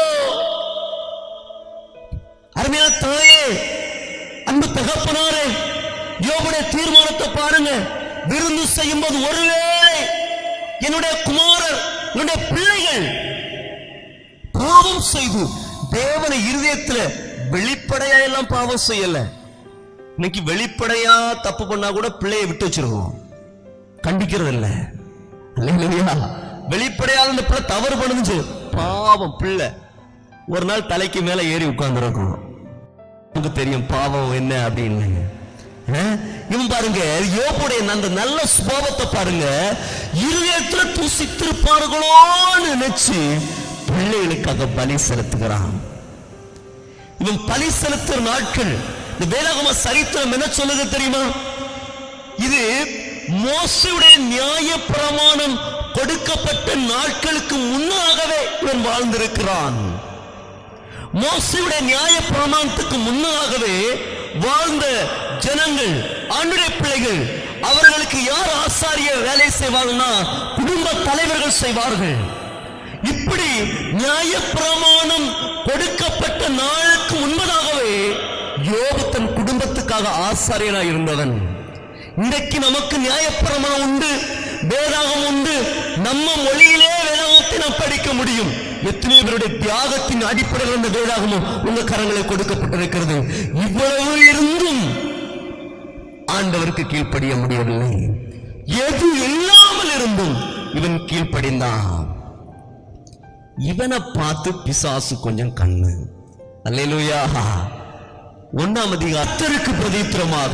அருமையான தாயே அன்பு தகப்பனாரே யோபுடைய தீர்மானத்தை பாருங்க விருந்து செய்யும் போது ஒருவேளை என்னுடைய குமாரர் என்னுடைய பிள்ளைகள் பாவம் செய்து தேவனை இருதயத்துல வெளிப்படையா எல்லாம் பாவம் செய்யல இன்னைக்கு வெளிப்படையா தப்பு பண்ணா கூட பிள்ளையை விட்டு வச்சிருவோம் கண்டிக்கிறது இல்ல இல்லையா வெளிப்படையாக இந்த பிள்ளை தவறு பண்ணுச்சு பாவம் பிள்ளை ஒரு நாள் தலைக்கு மேல ஏறி உட்கார்ந்துருக்கும் நமக்கு தெரியும் பாவம் என்ன அப்படின்னு அஹ்? இவன் பாருங்க யோபுடைய அந்த நல்ல சுபாவத்தை பாருங்க இருதயத்துல தூசித்திருப்பார்களோன்னு நினைச்சு பிள்ளைகளுக்காக பலி செலுத்துகிறான் இவன் பலி செலுத்துற நாட்கள் இந்த வேதாகம சரித்திரம் என்ன சொல்லுது தெரியுமா இது மோசையுடைய நியாய பிரமாணம் கொடுக்கப்பட்ட நாட்களுக்கு முன்னாகவே இவன் வாழ்ந்திருக்கிறான் மோசையுடைய நியாய பிரமாணத்துக்கு முன்னாகவே வாழ்ந்த ஜனங்கள் ஆண்டுடைய பிள்ளைகள் அவர்களுக்கு யார் ஆசாரிய வேலை செய்வாங்கன்னா குடும்ப தலைவர்கள் செய்வார்கள் இப்படி நியாய பிரமாணம் கொடுக்கப்பட்ட நாளுக்கு முன்பதாகவே யோபு தன் குடும்பத்துக்காக ஆசாரியனாய் இருந்தவன் இன்றைக்கு நமக்கு நியாயப்பிரமாணம் உண்டு வேதாகம் உண்டு நம்ம மொழியிலே வேதாகத்தை நாம் படிக்க முடியும் எத்தனை பேருடைய தியாகத்தின் அடிப்படையில் அந்த வேதாகமும் உங்க கரங்களை கொடுக்கப்பட்டிருக்கிறது இவ்வளவு இருந்தும் ஆண்டவருக்கு கீழ்ப்படிய முடியவில்லை எது இல்லாமல் இருந்தும் இவன் கீழ்ப்படிந்தான் இவனை பார்த்து பிசாசு கொஞ்சம் கண்ணு அல்லேலூயா ஒன்னாம் அதிகாரத்திற்கு பிரதித்திரமாக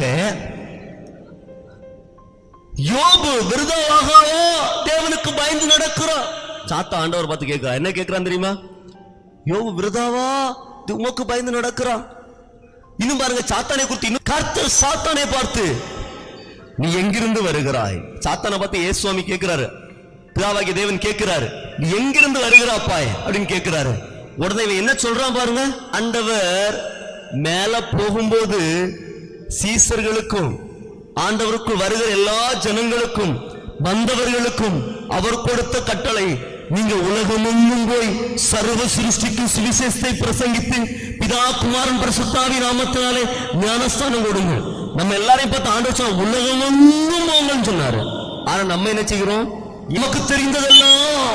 யோபு விருதாவாகவோ தேவனுக்கு பயந்து நடக்கிறான் சாத்தா ஆண்டவர் பார்த்து கேட்கிறா என்ன கேட்கிறான் தெரியுமா யோபு விருதாவா இது உமக்கு பயந்து நடக்கிறான் இன்னும் பாருங்க சாத்தானை குறித்து இன்னும் கர்த்தர் சாத்தானை பார்த்து நீ எங்கிருந்து வருகிறாய் சாத்தானை பார்த்து ஏசு சுவாமி கேட்கிறாரு பிதாவாகிய தேவன் கேட்கிறாரு நீ எங்கிருந்து வருகிறாப்பாய் அப்படின்னு கேட்கிறாரு உடனே இவன் என்ன சொல்றான் பாருங்க ஆண்டவர் மேல போகும்போது சீசர்களுக்கும் ஆண்டவருக்குள் வருகிற எல்லா ஜனங்களுக்கும் வந்தவர்களுக்கும் அவர் கொடுத்த கட்டளை நீங்க உலகமெங்கும் போய் சர்வ சிருஷ்டிக்கும் சுவிசேஷத்தை பிரசங்கித்து பிதா குமாரன் பிரசுத்தாவி நாமத்தினாலே ஞானஸ்தானம் கொடுங்கள் நம்ம எல்லாரையும் பார்த்து ஆண்டவர் சொன்ன உலகமெங்கும் போங்கன்னு சொன்னாரு ஆனா நம்ம என்ன செய்கிறோம் நமக்கு தெரிந்ததெல்லாம்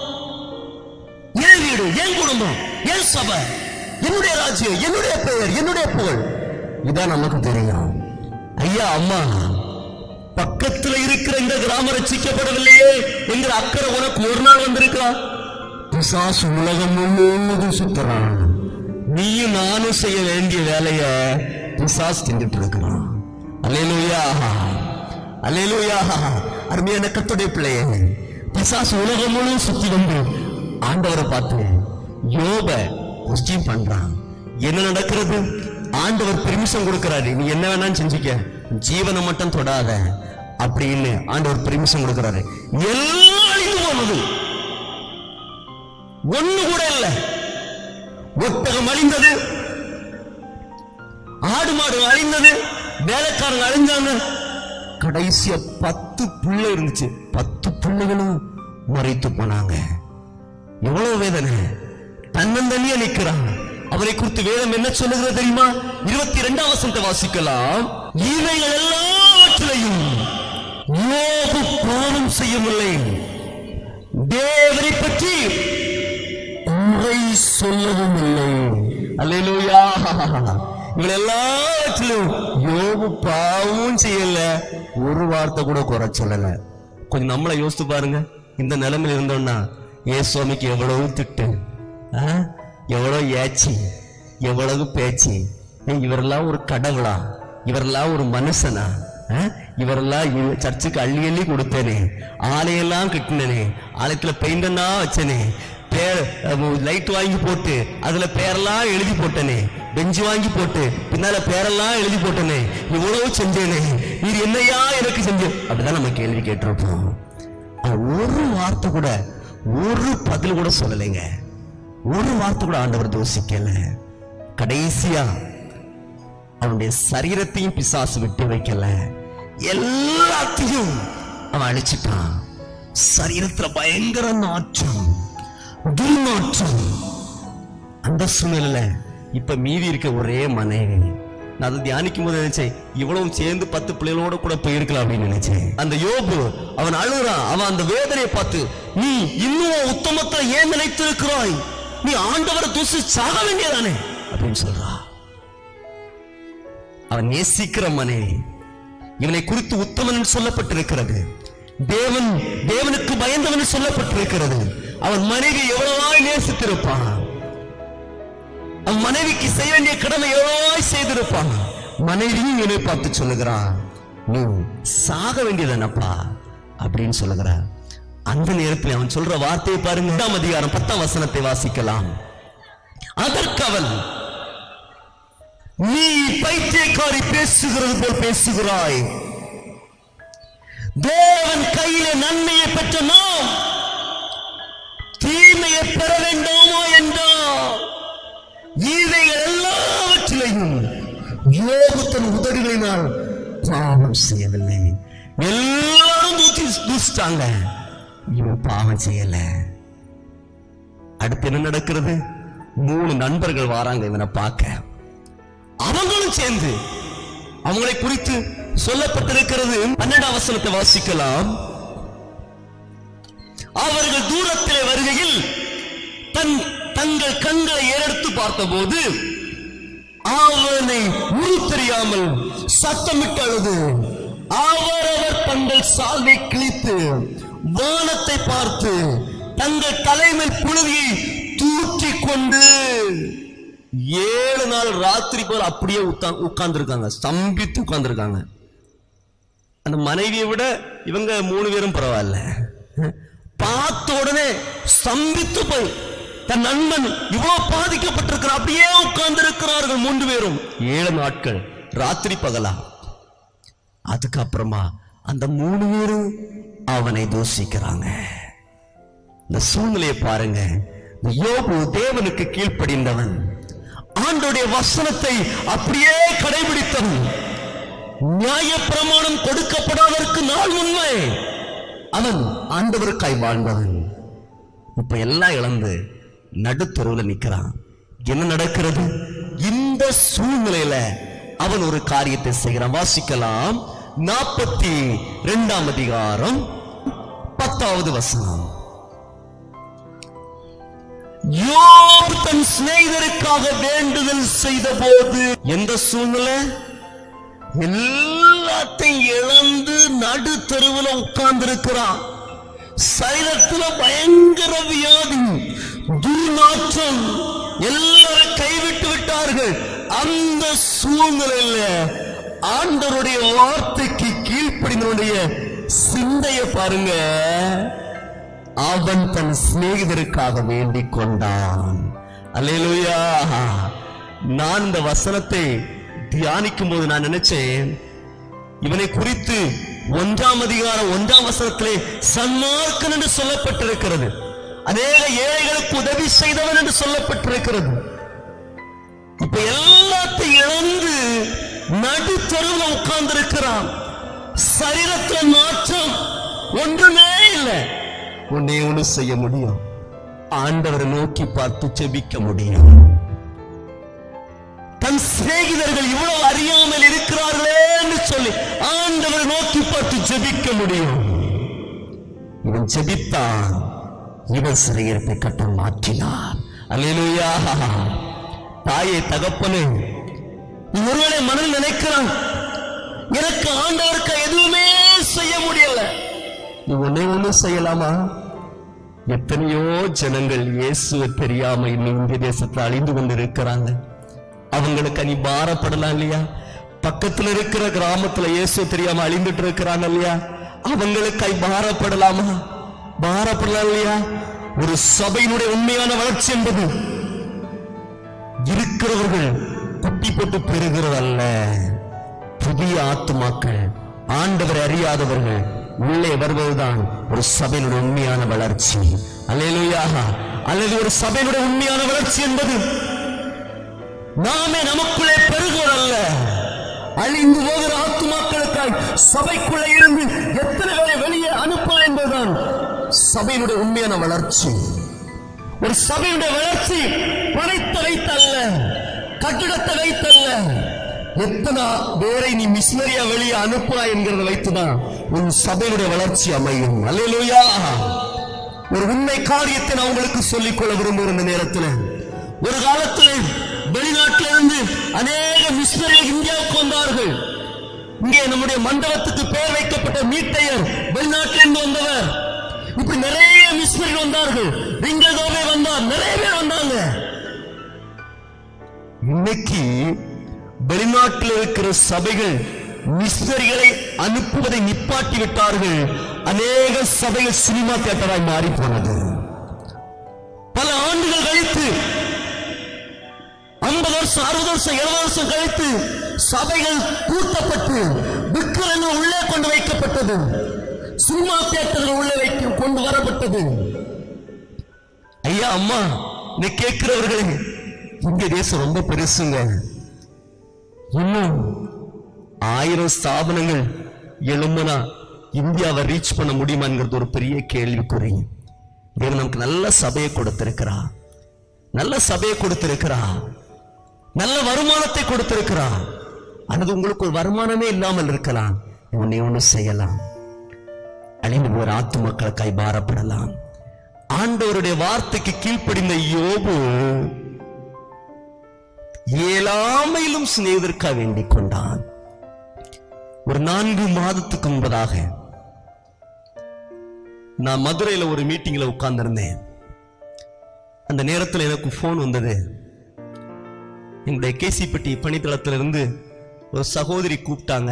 என் வீடு என் குடும்பம் என் சபை என்னுடைய ராஜ்யம் என்னுடைய பெயர் என்னுடைய புகழ் இதான் நமக்கு தெரியும் ஐயா அம்மா பக்கத்துல இருக்கிற இந்த கிராமம் ரசிக்கப்படவில்லையே என்கிற அக்கறை உனக்கு ஒரு நாள் வந்திருக்கா பிசாசு உலகம் முழுவதும் சுத்துறான் நீயும் நானும் செய்ய வேண்டிய வேலைய பிசாசு செஞ்சுட்டு இருக்கிறான் அலையலூயா அலையலூயா அருமையான கத்துடைய பிள்ளைய பிசாசு உலகம் முழுவதும் சுத்தி வந்து ஆண்டவரை பார்த்து யோப கொஸ்டின் பண்றான் என்ன நடக்கிறது ஆண்டவர் பெர்மிஷன் கொடுக்கிறாரு நீ என்ன வேணாலும் செஞ்சுக்க ஜீவனை மட்டும் தொடாத அப்படின்னு ஆண்டவர் பெர்மிஷன் கொடுக்கிறாரு எல்லாம் அழிந்து போனது ஒண்ணு கூட இல்ல ஒட்டகம் அழிந்தது ஆடு மாடு அழிந்தது வேலைக்காரங்க அழிஞ்சாங்க கடைசியா பத்து பிள்ளை இருந்துச்சு பத்து பிள்ளைகளும் மறைத்து போனாங்க எவ்வளவு வேதனை தன்னந்தனியா நிக்கிறான் அவரை குறித்து வேதம் என்ன சொல்லுகிறது தெரியுமா இருபத்தி இரண்டாம் வசனத்தை வாசிக்கலாம் இவைகள் எல்லாவற்றிலையும் யோபு பாவம் செய்யவில்லை தேவனை பற்றி குறை சொல்லவும் இல்லை அல்லேலூயா இவள் எல்லாவற்றிலும் யோபு பாவமும் செய்யல ஒரு வார்த்தை கூட குறை சொல்லல கொஞ்சம் நம்மளை யோசித்து பாருங்க இந்த நிலைமையில இருந்தோம்னா ஏ சுவாமிக்கு எவ்வளவு திட்டு ஆ? எவ்வளவு ஏச்சி எவ்வளவு பேச்சு ஏய், இவரெல்லாம் ஒரு கடவுளா இவரெல்லாம் ஒரு மனுஷனா ஆ? இவரெல்லாம் இவ- சர்ச்சுக்கு அள்ளி அள்ளி கொடுத்தேனே ஆலையெல்லாம் கட்டினனே ஆலயத்துல பெயிண்டெல்லாம் வச்சனே பேர் லைட் வாங்கி போட்டு அதுல பேரெல்லாம் எழுதி போட்டனே பெஞ்சு வாங்கி போட்டு பின்னால பேரெல்லாம் எழுதி போட்டனே இவ்வளவு செஞ்சேனே இது என்னையா எனக்கு செஞ்சு அப்படிதான் நம்ம கேள்வி கேட்டிருப்போம் ஆனா ஒரு வார்த்தை கூட ஒரு பதில் கூட சொல்லலைங்க ஒரு வார்த்தை கூட ஆண்டவர் தோசிக்கல கடைசியா அவனுடைய சரீரத்தையும் பிசாசு விட்டு வைக்கல எல்லாத்தையும் அவன் அழிச்சிட்டான் சரீரத்துல பயங்கர நாற்றம் துர்நாற்றம் அந்த சூழ்நிலையில இப்ப மீதி இருக்க ஒரே மனைவி நான் அதை தியானிக்கும் போது நினைச்சேன் இவ்வளவும் சேர்ந்து பத்து பிள்ளைகளோட கூட போயிருக்கலாம் அப்படின்னு நினைச்சேன் அந்த யோபு அவன் அழுகுறான் அவன் அந்த வேதனையை பார்த்து நீ இன்னும் உத்தமத்தை ஏன் நினைத்திருக்கிறாய் நீ ஆண்டவரை தூசி சாக வேண்டியதானே அப்படின்னு சொல்றான் அவன் நேசிக்கிற மனைவி இவனை குறித்து உத்தமன் என்று சொல்லப்பட்டிருக்கிறது தேவன் தேவனுக்கு பயந்தவன் என்று சொல்லப்பட்டிருக்கிறது அவன் மனைவி எவ்வளவாய் நேசித்திருப்பான் அவன் மனைவிக்கு செய்ய வேண்டிய கடமை எவ்வளவாய் செய்திருப்பான் மனைவியும் இவனை பார்த்து சொல்லுகிறான் நீ சாக வேண்டியதானப்பா அப்படின்னு சொல்லுகிறான் அந்த நேரத்தில் அவன் சொல்ற வார்த்தையை பாருங்க இரண்டாம் அதிகாரம் பத்தாம் வசனத்தை வாசிக்கலாம் அதற்கு அவன் நீ பைத்தியக்காரி பேசுகிறது போல் பேசுகிறாய் தேவன் கையிலே நன்மையை பெற்ற நாம் தீமையை பெற வேண்டாமோ என்றார் இவைகள் எல்லாவற்றிலையும் யோபு தன் உதடுகளினால் பாவம் செய்யவில்லை எல்லாரும் தூக்கி தூசிட்டாங்க இவன் பாவம் செய்யல அடுத்து என்ன நடக்கிறது மூணு நண்பர்கள் வராங்க இவனை பார்க்க அவங்களும் சேர்ந்து அவங்களை குறித்து சொல்லப்பட்டிருக்கிறது பன்னெண்டாம் வசனத்தை வாசிக்கலாம் அவர்கள் தூரத்திலே வருகையில் தன் தங்கள் கண்களை ஏறெடுத்து பார்த்தபோது அவனை உரு தெரியாமல் சத்தமிட்டு அழுது அவரவர் தங்கள் சால்வை கிழித்து வானத்தை பார்த்து தங்கள் தலைமையில் புழுதியை தூற்றி கொண்டு ஏழு நாள் ராத்திரி போல் அப்படியே உட்கார்ந்து இருக்காங்க ஸ்தம்பித்து உட்கார்ந்து இருக்காங்க அந்த மனைவியை விட இவங்க மூணு பேரும் பரவாயில்ல பார்த்த உடனே ஸ்தம்பித்து போய் தன் நண்பன் இவ்வளவு பாதிக்கப்பட்டிருக்கிறார் அப்படியே உட்கார்ந்து இருக்கிறார்கள் மூன்று பேரும் ஏழு நாட்கள் ராத்திரி பகலா அதுக்கப்புறமா அந்த மூணு பேரும் அவனை தூசிக்கிறாங்க இந்த சூழ்நிலையை பாருங்க இந்த யோபு தேவனுக்கு கீழ்ப்படிந்தவன் ஆண்டோடைய வசனத்தை அப்படியே கடைபிடித்தவன் நியாய பிரமாணம் கொடுக்கப்படாததற்கு நாள் உண்மை அவன் ஆண்டவருக்காய் வாழ்ந்தவன் இப்ப எல்லாம் இழந்து நடுத்தருவில் நிக்கிறான் என்ன நடக்கிறது இந்த சூழ்நிலையில அவன் ஒரு காரியத்தை செய்கிறான் வாசிக்கலாம் நாற்பத்தி ரெண்டாம் அதிகாரம் பத்தாவது வசனம் யோபு தன் சிநேகிதருக்காக வேண்டுதல் செய்த போது எந்த சூழ்நிலை எல்லாத்தையும் இழந்து நடு தெருவில் உட்கார்ந்து இருக்கிறான் சரீரத்துல பயங்கர வியாதி துர்நாற்றம் எல்லாரும் கைவிட்டு விட்டார்கள் அந்த சூழ்நிலையில ஆண்டவருடைய வார்த்தைக்கு கீழ்ப்படினுடைய சிந்தைய பாருங்க அவன் தன் சிநேகிதருக்காக வேண்டிக் கொண்டான் அல்லேலூயா நான் இந்த வசனத்தை தியானிக்கும் போது நான் நினைச்சேன் இவனை குறித்து ஒன்றாம் அதிகாரம் ஒன்றாம் வசனத்திலே சன்மார்க்கன் என்று சொல்லப்பட்டிருக்கிறது அநேக ஏழைகளுக்கு உதவி செய்தவன் என்று சொல்லப்பட்டிருக்கிறது இப்ப எல்லாத்தையும் இழந்து நடுத்தருவில் உட்கார்ந்து இருக்கிறான் சரீரத்துல மாற்றம் ஒன்றுமே இல்லை உன்னை ஒண்ணு செய்ய முடியும் ஆண்டவரை நோக்கி பார்த்து செபிக்க முடியும் தன் சிநேகிதர்கள் இவ்வளவு அறியாமல் இருக்கிறார்களே என்று சொல்லி ஆண்டவரை நோக்கி பார்த்து ஜெபிக்க முடியும் இவன் ஜெபித்தான் இவன் சிறையிருப்பை கட்டம் மாற்றினான் அல்லேலூயா தாயே தகப்பனே நீ ஒருவேளை மனதில் நினைக்கிறான் எனக்கு ஆண்டவருக்கு எதுவுமே செய்ய முடியல நீ ஒன்னே ஒண்ணு செய்யலாமா எத்தனையோ ஜனங்கள் இயேசுவை தெரியாம இன்னும் இந்திய தேசத்துல அழிந்து கொண்டு இருக்கிறாங்க அவங்களுக்கு நீ பாரப்படலாம் இல்லையா பக்கத்துல இருக்கிற கிராமத்துல இயேசு தெரியாம அழிந்துட்டு இருக்கிறாங்க இல்லையா அவங்களுக்காய் பாரப்படலாமா பாரப்படலாம் இல்லையா ஒரு சபையினுடைய உண்மையான வளர்ச்சி என்பது இருக்கிறவர்கள் குட்டி போட்டு பெறுகிறதல்ல புதிய ஆத்துமாக்கள் ஆண்டவர் அறியாதவர்கள் உள்ளே வருவதுதான் ஒரு சபையினுடைய உண்மையான வளர்ச்சி அல்லேலூயா அல்லது ஒரு சபையினுடைய உண்மையான வளர்ச்சி என்பது நாமே நமக்குள்ளே பெருகுவதல்ல அழிந்து போகிற ஆத்துமாக்களுக்காய் சபைக்குள்ளே இருந்து எத்தனை பேரை வெளியே அனுப்பலாம் என்பதுதான் சபையினுடைய உண்மையான வளர்ச்சி ஒரு சபையுடைய வளர்ச்சி படைத்த வைத்தல்ல கட்டிடத்தை வைத்தல்ல எத்தனை பேரை நீ மிஷினரியா வெளியே அனுப்புறா என்கிறத வைத்துதான் உன் சபையினுடைய வளர்ச்சி அமையும் அல்லேலூயா ஒரு உண்மை காரியத்தை நான் உங்களுக்கு சொல்லிக்கொள்ள விரும்புகிற இந்த நேரத்தில் ஒரு காலத்தில் வெளிநாட்டிலிருந்து அநேக மிஷினரிகள் இந்தியாவுக்கு வந்தார்கள் இங்கே நம்முடைய மண்டபத்துக்கு பெயர் வைக்கப்பட்ட மீட்டையர் வெளிநாட்டிலிருந்து வந்தவர் இப்படி நிறைய மிஷினரிகள் வந்தார்கள் ரிங்ககோபே வந்தார் நிறைய பேர் வந்தாங்க இன்னைக்கு வெளிநாட்டில் இருக்கிற சபைகள் மிஷினரிகளை அனுப்புவதை நிப்பாட்டி விட்டார்கள் அநேக சபைகள் சினிமா தியேட்டராய் மாறி போனது பல ஆண்டுகள் கழித்து ஐம்பது வருஷம் அறுபது வருஷம் எழுபது வருஷம் கழித்து சபைகள் கூட்டப்பட்டு விக்கிரங்கள் உள்ளே கொண்டு வைக்கப்பட்டது சினிமா தியேட்டர்கள் உள்ளே வைக்க கொண்டு வரப்பட்டது ஐயா அம்மா நீ கேட்கிறவர்களே இந்திய தேசம் ரொம்ப பெருசுங்க இன்னும் ஆயிரம் ஸ்தாபனங்கள் எழும்புனா இந்தியாவை ரீச் பண்ண முடியுமாங்கிறது ஒரு பெரிய கேள்விக்குறி தேவன் நமக்கு நல்ல சபையை கொடுத்திருக்கிறா நல்ல சபையை கொடுத்திருக்கிறா நல்ல வருமானத்தை கொடுத்திருக்கிறா அல்லது உங்களுக்கு ஒரு வருமானமே இல்லாமல் இருக்கலாம் ஒன்னே ஒண்ணு செய்யலாம் அழிந்து போற ஆத்து மக்களுக்காய் பாரப்படலாம் ஆண்டவருடைய வார்த்தைக்கு கீழ்ப்படிந்த யோபு இயலாமையிலும் சிநேகிதற்காக வேண்டிக் கொண்டான் ஒரு நான்கு மாதத்துக்கு முன்பதாக நான் மதுரையில ஒரு மீட்டிங்ல உட்கார்ந்திருந்தேன் அந்த நேரத்தில் எனக்கு ஃபோன் வந்தது எங்களுடைய கேசிப்பட்டி பணித்தளத்திலிருந்து ஒரு சகோதரி கூப்பிட்டாங்க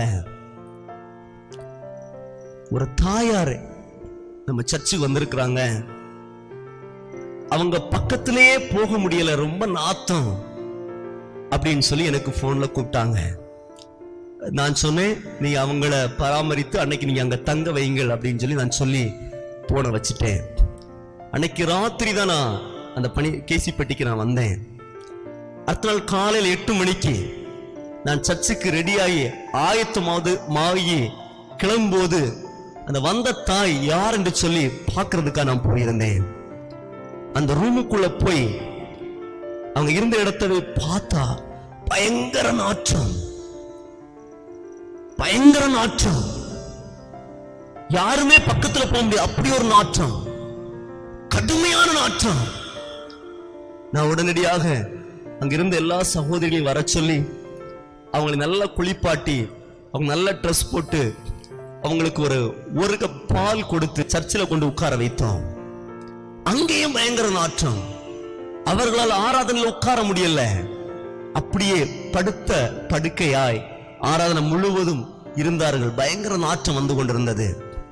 ஒரு தாயார் நம்ம சர்ச்சுக்கு வந்திருக்கிறாங்க அவங்க பக்கத்திலேயே போக முடியல ரொம்ப நாத்தம் அப்படின்னு சொல்லி எனக்கு போன்ல கூப்பிட்டாங்க நான் சொன்னேன் நீ அவங்கள பராமரித்து அன்னைக்கு நீங்க அங்க தங்க வைங்கள் அப்படின்னு சொல்லி நான் சொல்லி போன வச்சுட்டேன் அன்னைக்கு ராத்திரி தான் நான் அந்த பணி கேசிப்பட்டிக்கு நான் வந்தேன் அடுத்த நாள் காலையில் எட்டு மணிக்கு நான் சர்ச்சுக்கு ரெடியாகி ஆயத்தமாவது மாகி கிளம்பும்போது அந்த வந்த தாய் யார் என்று சொல்லி பார்க்கறதுக்காக நான் போயிருந்தேன் அந்த ரூமுக்குள்ள போய் அவங்க இருந்த இடத்தை பார்த்தா பயங்கர நாற்றம் பயங்கர நாற்றம் யாருமே பக்கத்துல போக முடியாது அப்படி ஒரு நாற்றம் கடுமையான நாற்றம் நான் உடனடியாக அங்கிருந்த எல்லா சகோதரிகளையும் வர சொல்லி அவங்களை நல்லா குளிப்பாட்டி அவங்க நல்ல ட்ரெஸ் போட்டு அவங்களுக்கு ஒரு ஒரு கப் பால் கொடுத்து சர்ச்சில் கொண்டு உட்கார வைத்தோம் அங்கேயும் பயங்கர நாற்றம் அவர்களால் ஆராதனையில் உட்கார முடியல அப்படியே படுத்த படுக்கையாய் ஆராதனை முழுவதும் இருந்தார்கள் பயங்கர நாற்றம் வந்து கொண்டிருந்தது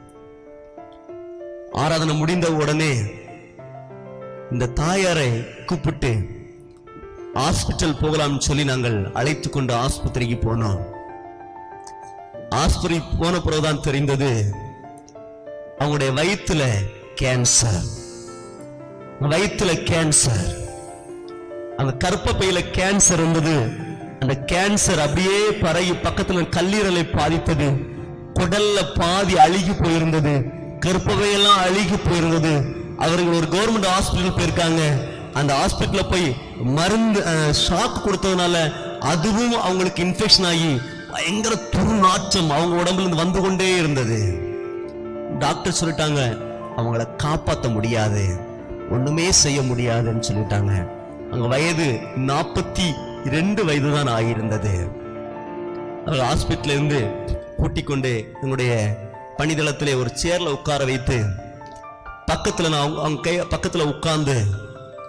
ஆராதனை முடிந்த உடனே இந்த தாயாரை கூப்பிட்டு ஹாஸ்பிட்டல் போகலாம்னு சொல்லி நாங்கள் அழைத்து கொண்டு ஆஸ்பத்திரிக்கு போனோம் ஆஸ்பத்திரி போன பிறகுதான் தெரிந்தது அவங்களுடைய வயித்துல கேன்சர் வயித்துல கேன்சர் அந்த கற்ப பையில கேன்சர் இருந்தது அந்த கேன்சர் அப்படியே பரகி பக்கத்துல கல்லீரலை பாதித்தது குடல்ல பாதி அழுகி போயிருந்தது கற்பவையெல்லாம் அழுகி போயிருந்தது அவர்கள் ஒரு கவர்மெண்ட் ஹாஸ்பிட்டல் போயிருக்காங்க அந்த ஹாஸ்பிட்டல்ல போய் மருந்து ஷாக் கொடுத்ததுனால அதுவும் அவங்களுக்கு இன்ஃபெக்ஷன் ஆகி பயங்கர துர்நாற்றம் அவங்க உடம்புல இருந்து வந்து கொண்டே இருந்தது டாக்டர் சொல்லிட்டாங்க அவங்கள காப்பாற்ற முடியாது ஒண்ணுமே செய்ய முடியாதுன்னு சொல்லிட்டாங்க அங்க வயது நாற்பத்தி ரெண்டு வயது தான் ஆகியிருந்தது அவர் ஹாஸ்பிட்டல்ல இருந்து கூட்டிக் கொண்டு எங்களுடைய பணிதளத்திலே ஒரு சேர்ல உட்கார வைத்து பக்கத்துல நான் அவங்க- அவங்க கை பக்கத்துல உட்கார்ந்து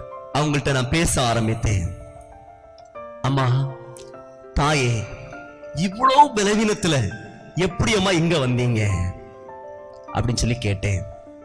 அவங்கள்ட்ட நான் பேச ஆரம்பித்தேன் அம்மா தாயே இவ்வளவு பலவீனத்துல எப்படி அம்மா இங்க வந்தீங்க அப்படின்னு சொல்லி கேட்டேன்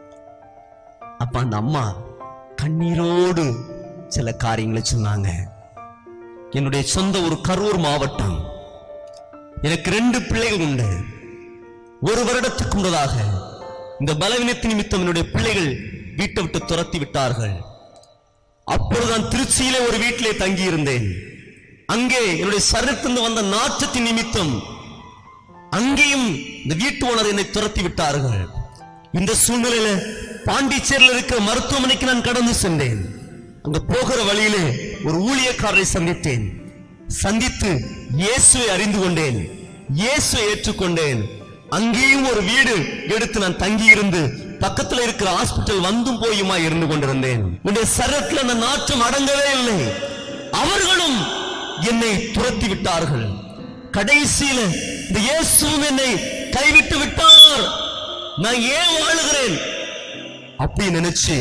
அப்ப அந்த அம்மா கண்ணீரோடு சில காரியங்களை சொன்னாங்க என்னுடைய சொந்த ஒரு கரூர் மாவட்டம் எனக்கு ரெண்டு பிள்ளைகள் உண்டு ஒரு வருடத்துக்கு முன்னதாக இந்த பலவீனத்தின் நிமித்தம் என்னுடைய பிள்ளைகள் வீட்டை விட்டு துரத்தி விட்டார்கள் அப்பொழுது நான் திருச்சியிலே ஒரு வீட்டிலே தங்கி இருந்தேன் அங்கே என்னுடைய சரத்திலிருந்து வந்த நாற்றத்தின் நிமித்தம் அங்கேயும் இந்த வீட்டு ஓனர் என்னை துரத்தி விட்டார்கள் இந்த சூழ்நிலையில பாண்டிச்சேரியில் இருக்கிற மருத்துவமனைக்கு நான் கடந்து சென்றேன் அங்க போகிற வழியிலே ஒரு ஊழியக்காரரை சந்தித்தேன் சந்தித்து இயேசுவை அறிந்து கொண்டேன் இயேசுவை ஏற்றுக்கொண்டேன் அங்கேயும் ஒரு வீடு எடுத்து நான் தங்கி இருந்து பக்கத்துல இருக்கிற ஹாஸ்பிட்டல் வந்தும் போயுமா இருந்து கொண்டிருந்தேன் என்னுடைய சரத்துல அந்த நாற்றம் அடங்கவே இல்லை அவர்களும் என்னை துரத்தி விட்டார்கள் கடைசியில இந்த இயேசுவும் என்னை கைவிட்டு விட்டார் நான் ஏன் வாழுகிறேன் அப்படி நினைச்சு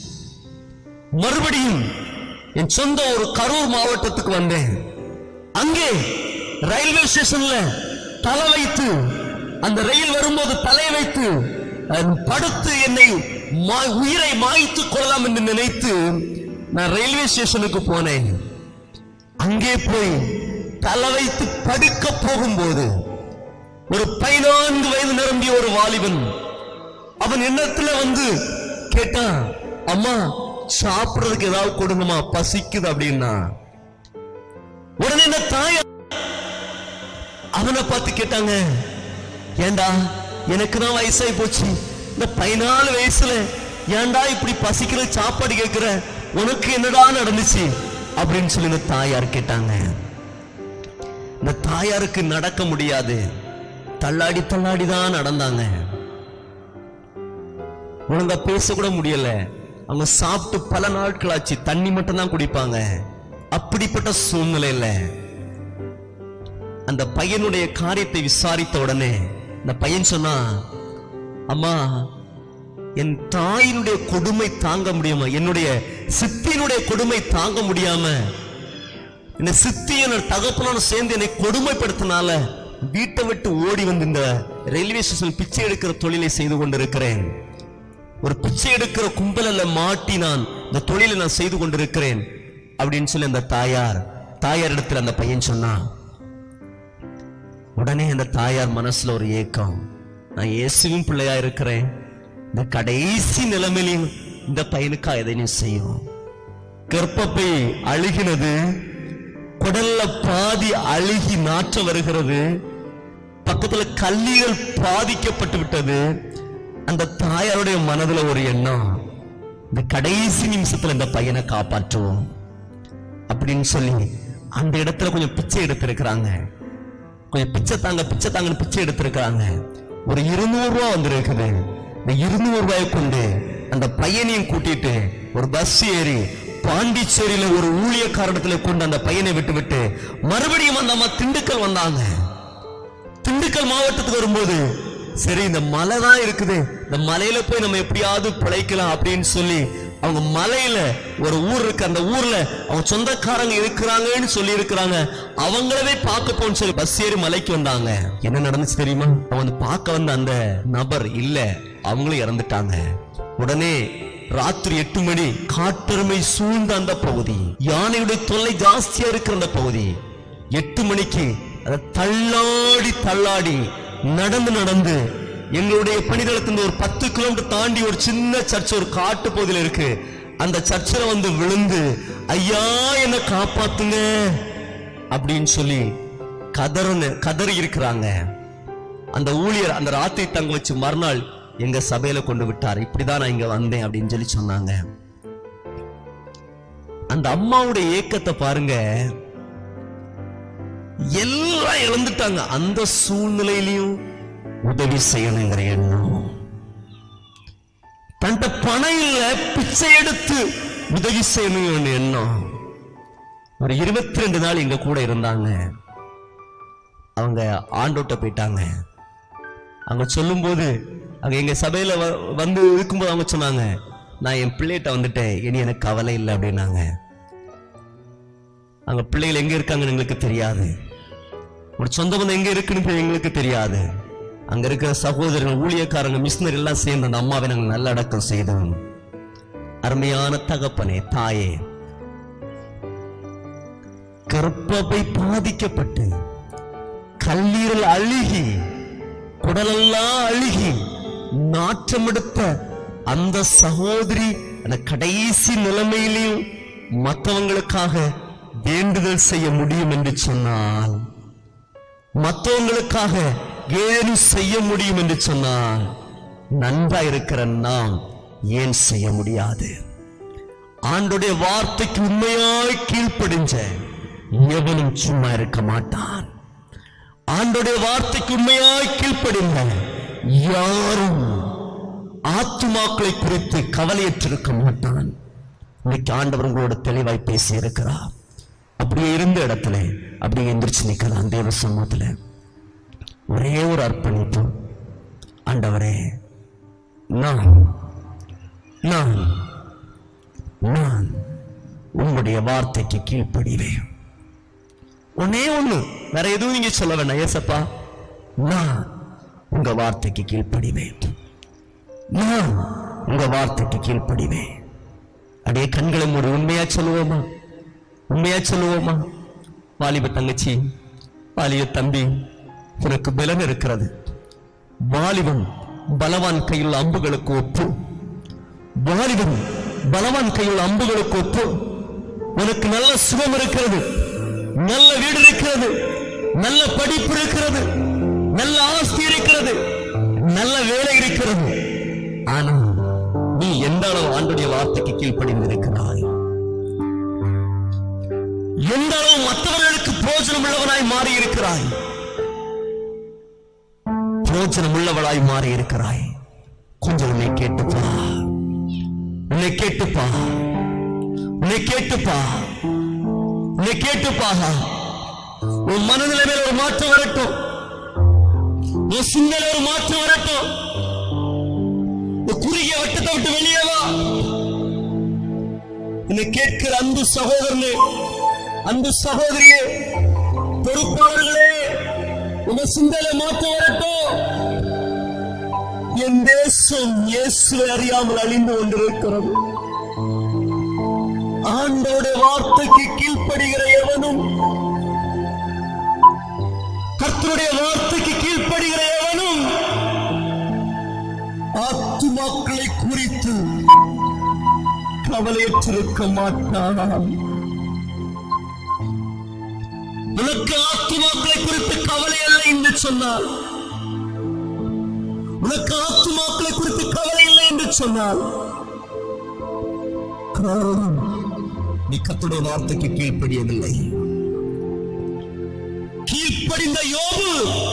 மறுபடியும் என் சொந்த ஒரு கரூர் மாவட்டத்துக்கு வந்தேன் அங்கே ரயில்வே ஸ்டேஷன்ல தலை வைத்து அந்த ரயில் வரும்போது தலை வைத்து அஹ், படுத்து என்னை மா- உயிரை மாய்த்து கொள்ளலாம் என்று நினைத்து நான் ரயில்வே ஸ்டேஷனுக்கு போனேன் அங்கே போய் தலை வைத்து படுக்க போகும்போது ஒரு பதினான்கு வயது நிரம்பிய ஒரு வாலிபன் அவன் எண்ணத்துல வந்து கேட்டான் அம்மா சாப்பிடுறதுக்கு ஏதாவது கொடுங்கம்மா பசிக்குது அப்படின்னா உடனே இந்த தாய் அவனை பார்த்து கேட்டாங்க ஏண்டா எனக்கு தான் வயசாகி போச்சு இந்த பதினாலு வயசுல ஏன்டா இப்படி பசிக்கிற சாப்பாடு கேட்கிற உனக்கு என்னடா நடந்துச்சு அப்படின்னு சொல்லி இந்த தாயார் கேட்டாங்க இந்த தாயாருக்கு நடக்க முடியாது தள்ளாடி தள்ளாடி தான் நடந்தாங்க ஒழுங்கா பேச கூட முடியல அவங்க சாப்பிட்டு பல நாட்கள் ஆச்சு தண்ணி மட்டும் தான் குடிப்பாங்க அப்படிப்பட்ட சூழ்நிலையில அந்த பையனுடைய காரியத்தை விசாரித்த உடனே இந்த பையன் சொன்னா அம்மா என் தாயினுடைய கொடுமை தாங்க முடியாம என்னுடைய சித்தியினுடைய கொடுமை தாங்க முடியாம இந்த சித்தி என்னோட தகப்பனோட சேர்ந்து என்னை கொடுமைப்படுத்தினால வீட்டை விட்டு ஓடி வந்து இந்த ரயில்வே ஸ்டேஷன் பிச்சை எடுக்கிற தொழிலை செய்து கொண்டிருக்கிறேன் ஒரு பிச்சை எடுக்கிற கும்பலில் மாட்டி நான் இந்த தொழிலை நான் செய்து கொண்டிருக்கிறேன் அப்படின்னு சொல்லி அந்த தாயார் தாயார் இடத்துல அந்த பையன் சொன்னான் உடனே அந்த தாயார் மனசுல ஒரு ஏக்கம் நான் இயேசுவின் பிள்ளையா இருக்கிறேன் இந்த கடைசி நிலைமையிலும் இந்த பையனுக்கா எதையும் செய்யும் கர்ப்பப்பை அழுகினது குடல்ல பாதி அழுகி நாற்றம் வருகிறது பக்கத்துல கல்லீரல் பாதிக்கப்பட்டு விட்டது அந்த தாயாருடைய மனதுல ஒரு எண்ணம் இந்த கடைசி நிமிஷத்துல இந்த பையனை காப்பாற்றுவோம் அப்படின்னு சொல்லி அந்த இடத்துல கொஞ்சம் பிச்சை எடுத்திருக்கிறாங்க கொஞ்சம் பிச்சை தாங்க பிச்சை தாங்கன்னு பிச்சை எடுத்திருக்கிறாங்க ஒரு இருநூறு ரூபா வந்திருக்குது இந்த இருநூறு ரூபாயை கொண்டு அந்த பையனையும் கூட்டிட்டு ஒரு பஸ் ஏறி பாண்டிச்சேரியில ஒரு ஊழியக்காரடத்துல கொண்டு அந்த பையனை விட்டு விட்டு மறுபடியும் அந்த அம்மா திண்டுக்கல் வந்தாங்க திண்டுக்கல் மாவட்டத்துக்கு வரும்போது சரி இந்த மலை தான் இருக்குது இந்த மலையில போய் நம்ம எப்படியாவது பிழைக்கலாம் அப்படின்னு சொல்லி அவங்க மலையில ஒரு ஊர் இருக்கு அந்த ஊர்ல அவங்க சொந்தக்காரங்க இருக்கிறாங்கன்னு சொல்லி இருக்கிறாங்க அவங்களவே பார்க்க போன்னு சொல்லி பஸ் ஏறி மலைக்கு வந்தாங்க என்ன நடந்துச்சு தெரியுமா அவங்க வந்து பார்க்க வந்த அந்த நபர் இல்ல அவங்களும் இறந்துட்டாங்க உடனே ராத்திரி எட்டு மணி காட்டெருமை சூழ்ந்த அந்த பகுதி யானையுடைய தொல்லை ஜாஸ்தியா இருக்கிற அந்த பகுதி எட்டு மணிக்கு அதை தள்ளாடி தள்ளாடி நடந்து நடந்து எங்களுடைய பணிதளத்திலிருந்து ஒரு பத்து கிலோமீட்டர் தாண்டி ஒரு சின்ன சர்ச் ஒரு காட்டு பகுதியில் இருக்கு அந்த சர்ச்சில் வந்து விழுந்து ஐயா என்ன காப்பாத்துங்க அப்படின்னு சொல்லி கதறுன்னு கதறி இருக்கிறாங்க அந்த ஊழியர் அந்த ராத்திரி தங்க வச்சு மறுநாள் எங்க சபையில கொண்டு விட்டார் இப்படிதான் நான் இங்க வந்தேன் அப்படின்னு சொல்லி சொன்னாங்க அந்த அம்மாவுடைய ஏக்கத்தை பாருங்க எல்லாம் இழந்துட்டாங்க அந்த சூழ்நிலையிலையும் உதவி செய்யணுங்கிற எண்ணம் தன்ட்ட பணம் இல்ல பிச்சை எடுத்து உதவி செய்யணும்னு எண்ணம் ஒரு இருபத்தி ரெண்டு நாள் எங்க கூட இருந்தாங்க அவங்க ஆண்டோட்ட போயிட்டாங்க அவங்க சொல்லும்போது அங்க எங்க சபையில வ- வந்து இருக்கும்போது அவங்க சொன்னாங்க நான் என் பிள்ளைகிட்ட வந்துட்டேன் இனி எனக்கு கவலை இல்லை அப்படின்னாங்க அங்க பிள்ளைகள் எங்க இருக்காங்கன்னு எங்களுக்கு தெரியாது ஒரு சொந்த பந்தம் எங்க இருக்குன்னு எங்களுக்கு தெரியாது அங்க இருக்கிற சகோதரர்கள் ஊழியக்காரங்க மிஷினரி எல்லாம் சேர்ந்து அந்த அம்மாவை நாங்கள் நல்லடக்கம் செய்தோம் அருமையான தகப்பனே தாயே கர்ப்பப்பை பாதிக்கப்பட்டு கல்லீரல் அழுகி குடலெல்லாம் அழுகி நாற்றமெடுத்த அந்த சகோதரி அந்த கடைசி நிலைமையிலையும் மற்றவங்களுக்காக வேண்டுதல் செய்ய முடியும் என்று சொன்னால் மற்றவங்களுக்காக ஏதும் செய்ய முடியும் என்று சொன்னால் நன்றா இருக்கிற நாம் ஏன் செய்ய முடியாது ஆண்டுடைய வார்த்தைக்கு உண்மையாய் கீழ்ப்படிஞ்ச எவனும் சும்மா இருக்க மாட்டான் ஆண்டுடைய வார்த்தைக்கு உண்மையாய் கீழ்ப்படிந்த யாரும் ஆத்துமாக்களை குறித்து கவலையற்றிருக்க மாட்டான் இன்னைக்கு ஆண்டவர் உங்களோட தெளிவாய் பேசி இருக்கிறார் அப்படியே இருந்த இடத்துல அப்படியே எந்திரிச்சு நிக்கலாம் தேவ சமூகத்துல ஒரே ஒரு அர்ப்பணிப்பு ஆண்டவரே நான் நான் நான் உங்களுடைய வார்த்தைக்கு கீழ்ப்படிவேன் ஒன்னே ஒண்ணு வேற எதுவும் நீங்க சொல்ல வேண்டாம் ஏசப்பா நான் உங்க வார்த்தைக்கு கீழ்ப்படிவேன் நான் உங்க வார்த்தைக்கு கீழ்ப்படிவேன் அப்படியே கண்களை மூடி உண்மையா சொல்லுவோமா உண்மையா சொல்லுவோமா வாலிப தங்கச்சி வாலிப தம்பி உனக்கு பலன் இருக்கிறது வாலிபன் பலவான் கையில் அம்புகளுக்கு ஒப்பு வாலிபன் பலவான் கையில் அம்புகளுக்கு ஒப்பு உனக்கு நல்ல சுகம் இருக்கிறது நல்ல வீடு இருக்கிறது நல்ல படிப்பு இருக்கிறது நல்ல ஆஸ்தி இருக்கிறது நல்ல வேலை இருக்கிறது ஆனால் நீ எந்த அளவு ஆண்டுடைய வார்த்தைக்கு கீழ்ப்படிந்திருக்கிறாய் எந்த அளவு மற்றவர்களுக்கு போஜனம் உள்ளவனாய் மாறி இருக்கிறாய் போஜனம் உள்ளவளாய் மாறி இருக்கிறாய் கொஞ்சம் உன்னை கேட்டுப்பா உன்னை கேட்டுப்பா உன்னை கேட்டுப்பா உன்னை கேட்டுப்பா உன் மனநிலை மேல ஒரு மாற்றம் வரட்டும் உன் சிந்தனை ஒரு மாற்றம் வரட்டும் உன் குறுகிய வட்டத்தை விட்டு வெளியே வா என்னை கேட்கிற அன்பு சகோதரனே அன்பு சகோதரியே பொறுப்பாளர்களே உங்க சிந்தனை மாற்றம் வரட்டும் என் தேசம் இயேசுவை அறியாமல் அழிந்து கொண்டிருக்கிறது ஆண்டோட வார்த்தைக்கு கீழ்ப்படுகிற எவனும் கர்த்தருடைய வார்த்தைக்கு கீழ்ப்படுகிற எவனும் ஆத்துமாக்களை குறித்து கவலையற்றிருக்க மாட்டான் உனக்கு ஆத்துமாக்களை குறித்து கவலை அல்ல என்று சொன்னார் உனக்கு ஆத்துமாக்களை குறித்து கவலை இல்லை என்று சொன்னால் காரணம் நீ கத்துடைய வார்த்தைக்கு கீழ்ப்படியவில்லை கீழ்ப்படிந்த யோபு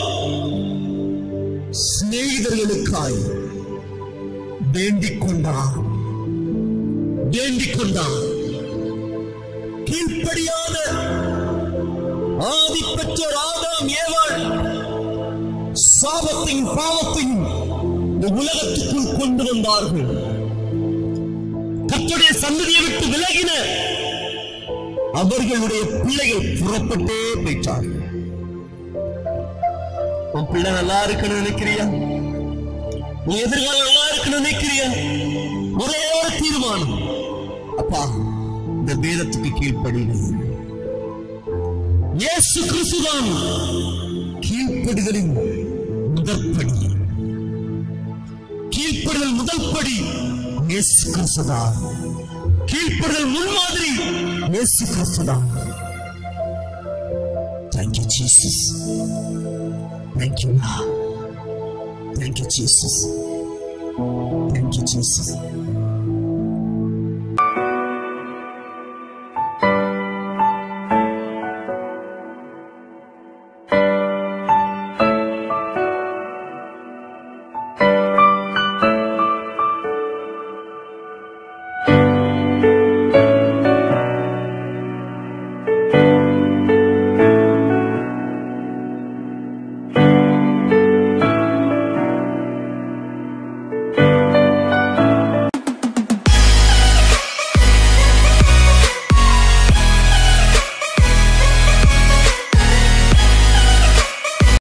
சிநேகிதர்களுக்காய் வேண்டிக் கொண்டான் வேண்டிக் கொண்டான் கீழ்ப்படியாத ஆதி பெற்றோர் ஆதாம் ஏவாள் சாபத்தையும் பாவத்தையும் இந்த உலகத்துக்குள் கொண்டு வந்தார்கள் கர்த்தருடைய சந்ததியை விட்டு விலகின அவர்களுடைய பிள்ளைகள் புறப்பட்டே போயிட்டார்கள் உன் பிள்ளை நல்லா இருக்கணும்னு நினைக்கிறியா உன் எதிர்காலம் நல்லா இருக்கணும்னு நினைக்கிறியா ஒரே ஒரு தீர்மானம் அப்பா இந்த வேதத்துக்கு கீழ்ப்படுகிறேன் இயேசு கிறிஸ்துதான் கீழ்ப்படுதலின் முதற்படி கீழ்ப்படுதல் முதல் படி இயேசு கிறிஸ்துதான் கீழ்ப்படுதல் முன்மாதிரி இயேசு கிறிஸ்துதான் Thank you, Jesus. Thank you, Lord. Thank you, Jesus. Thank you, Jesus.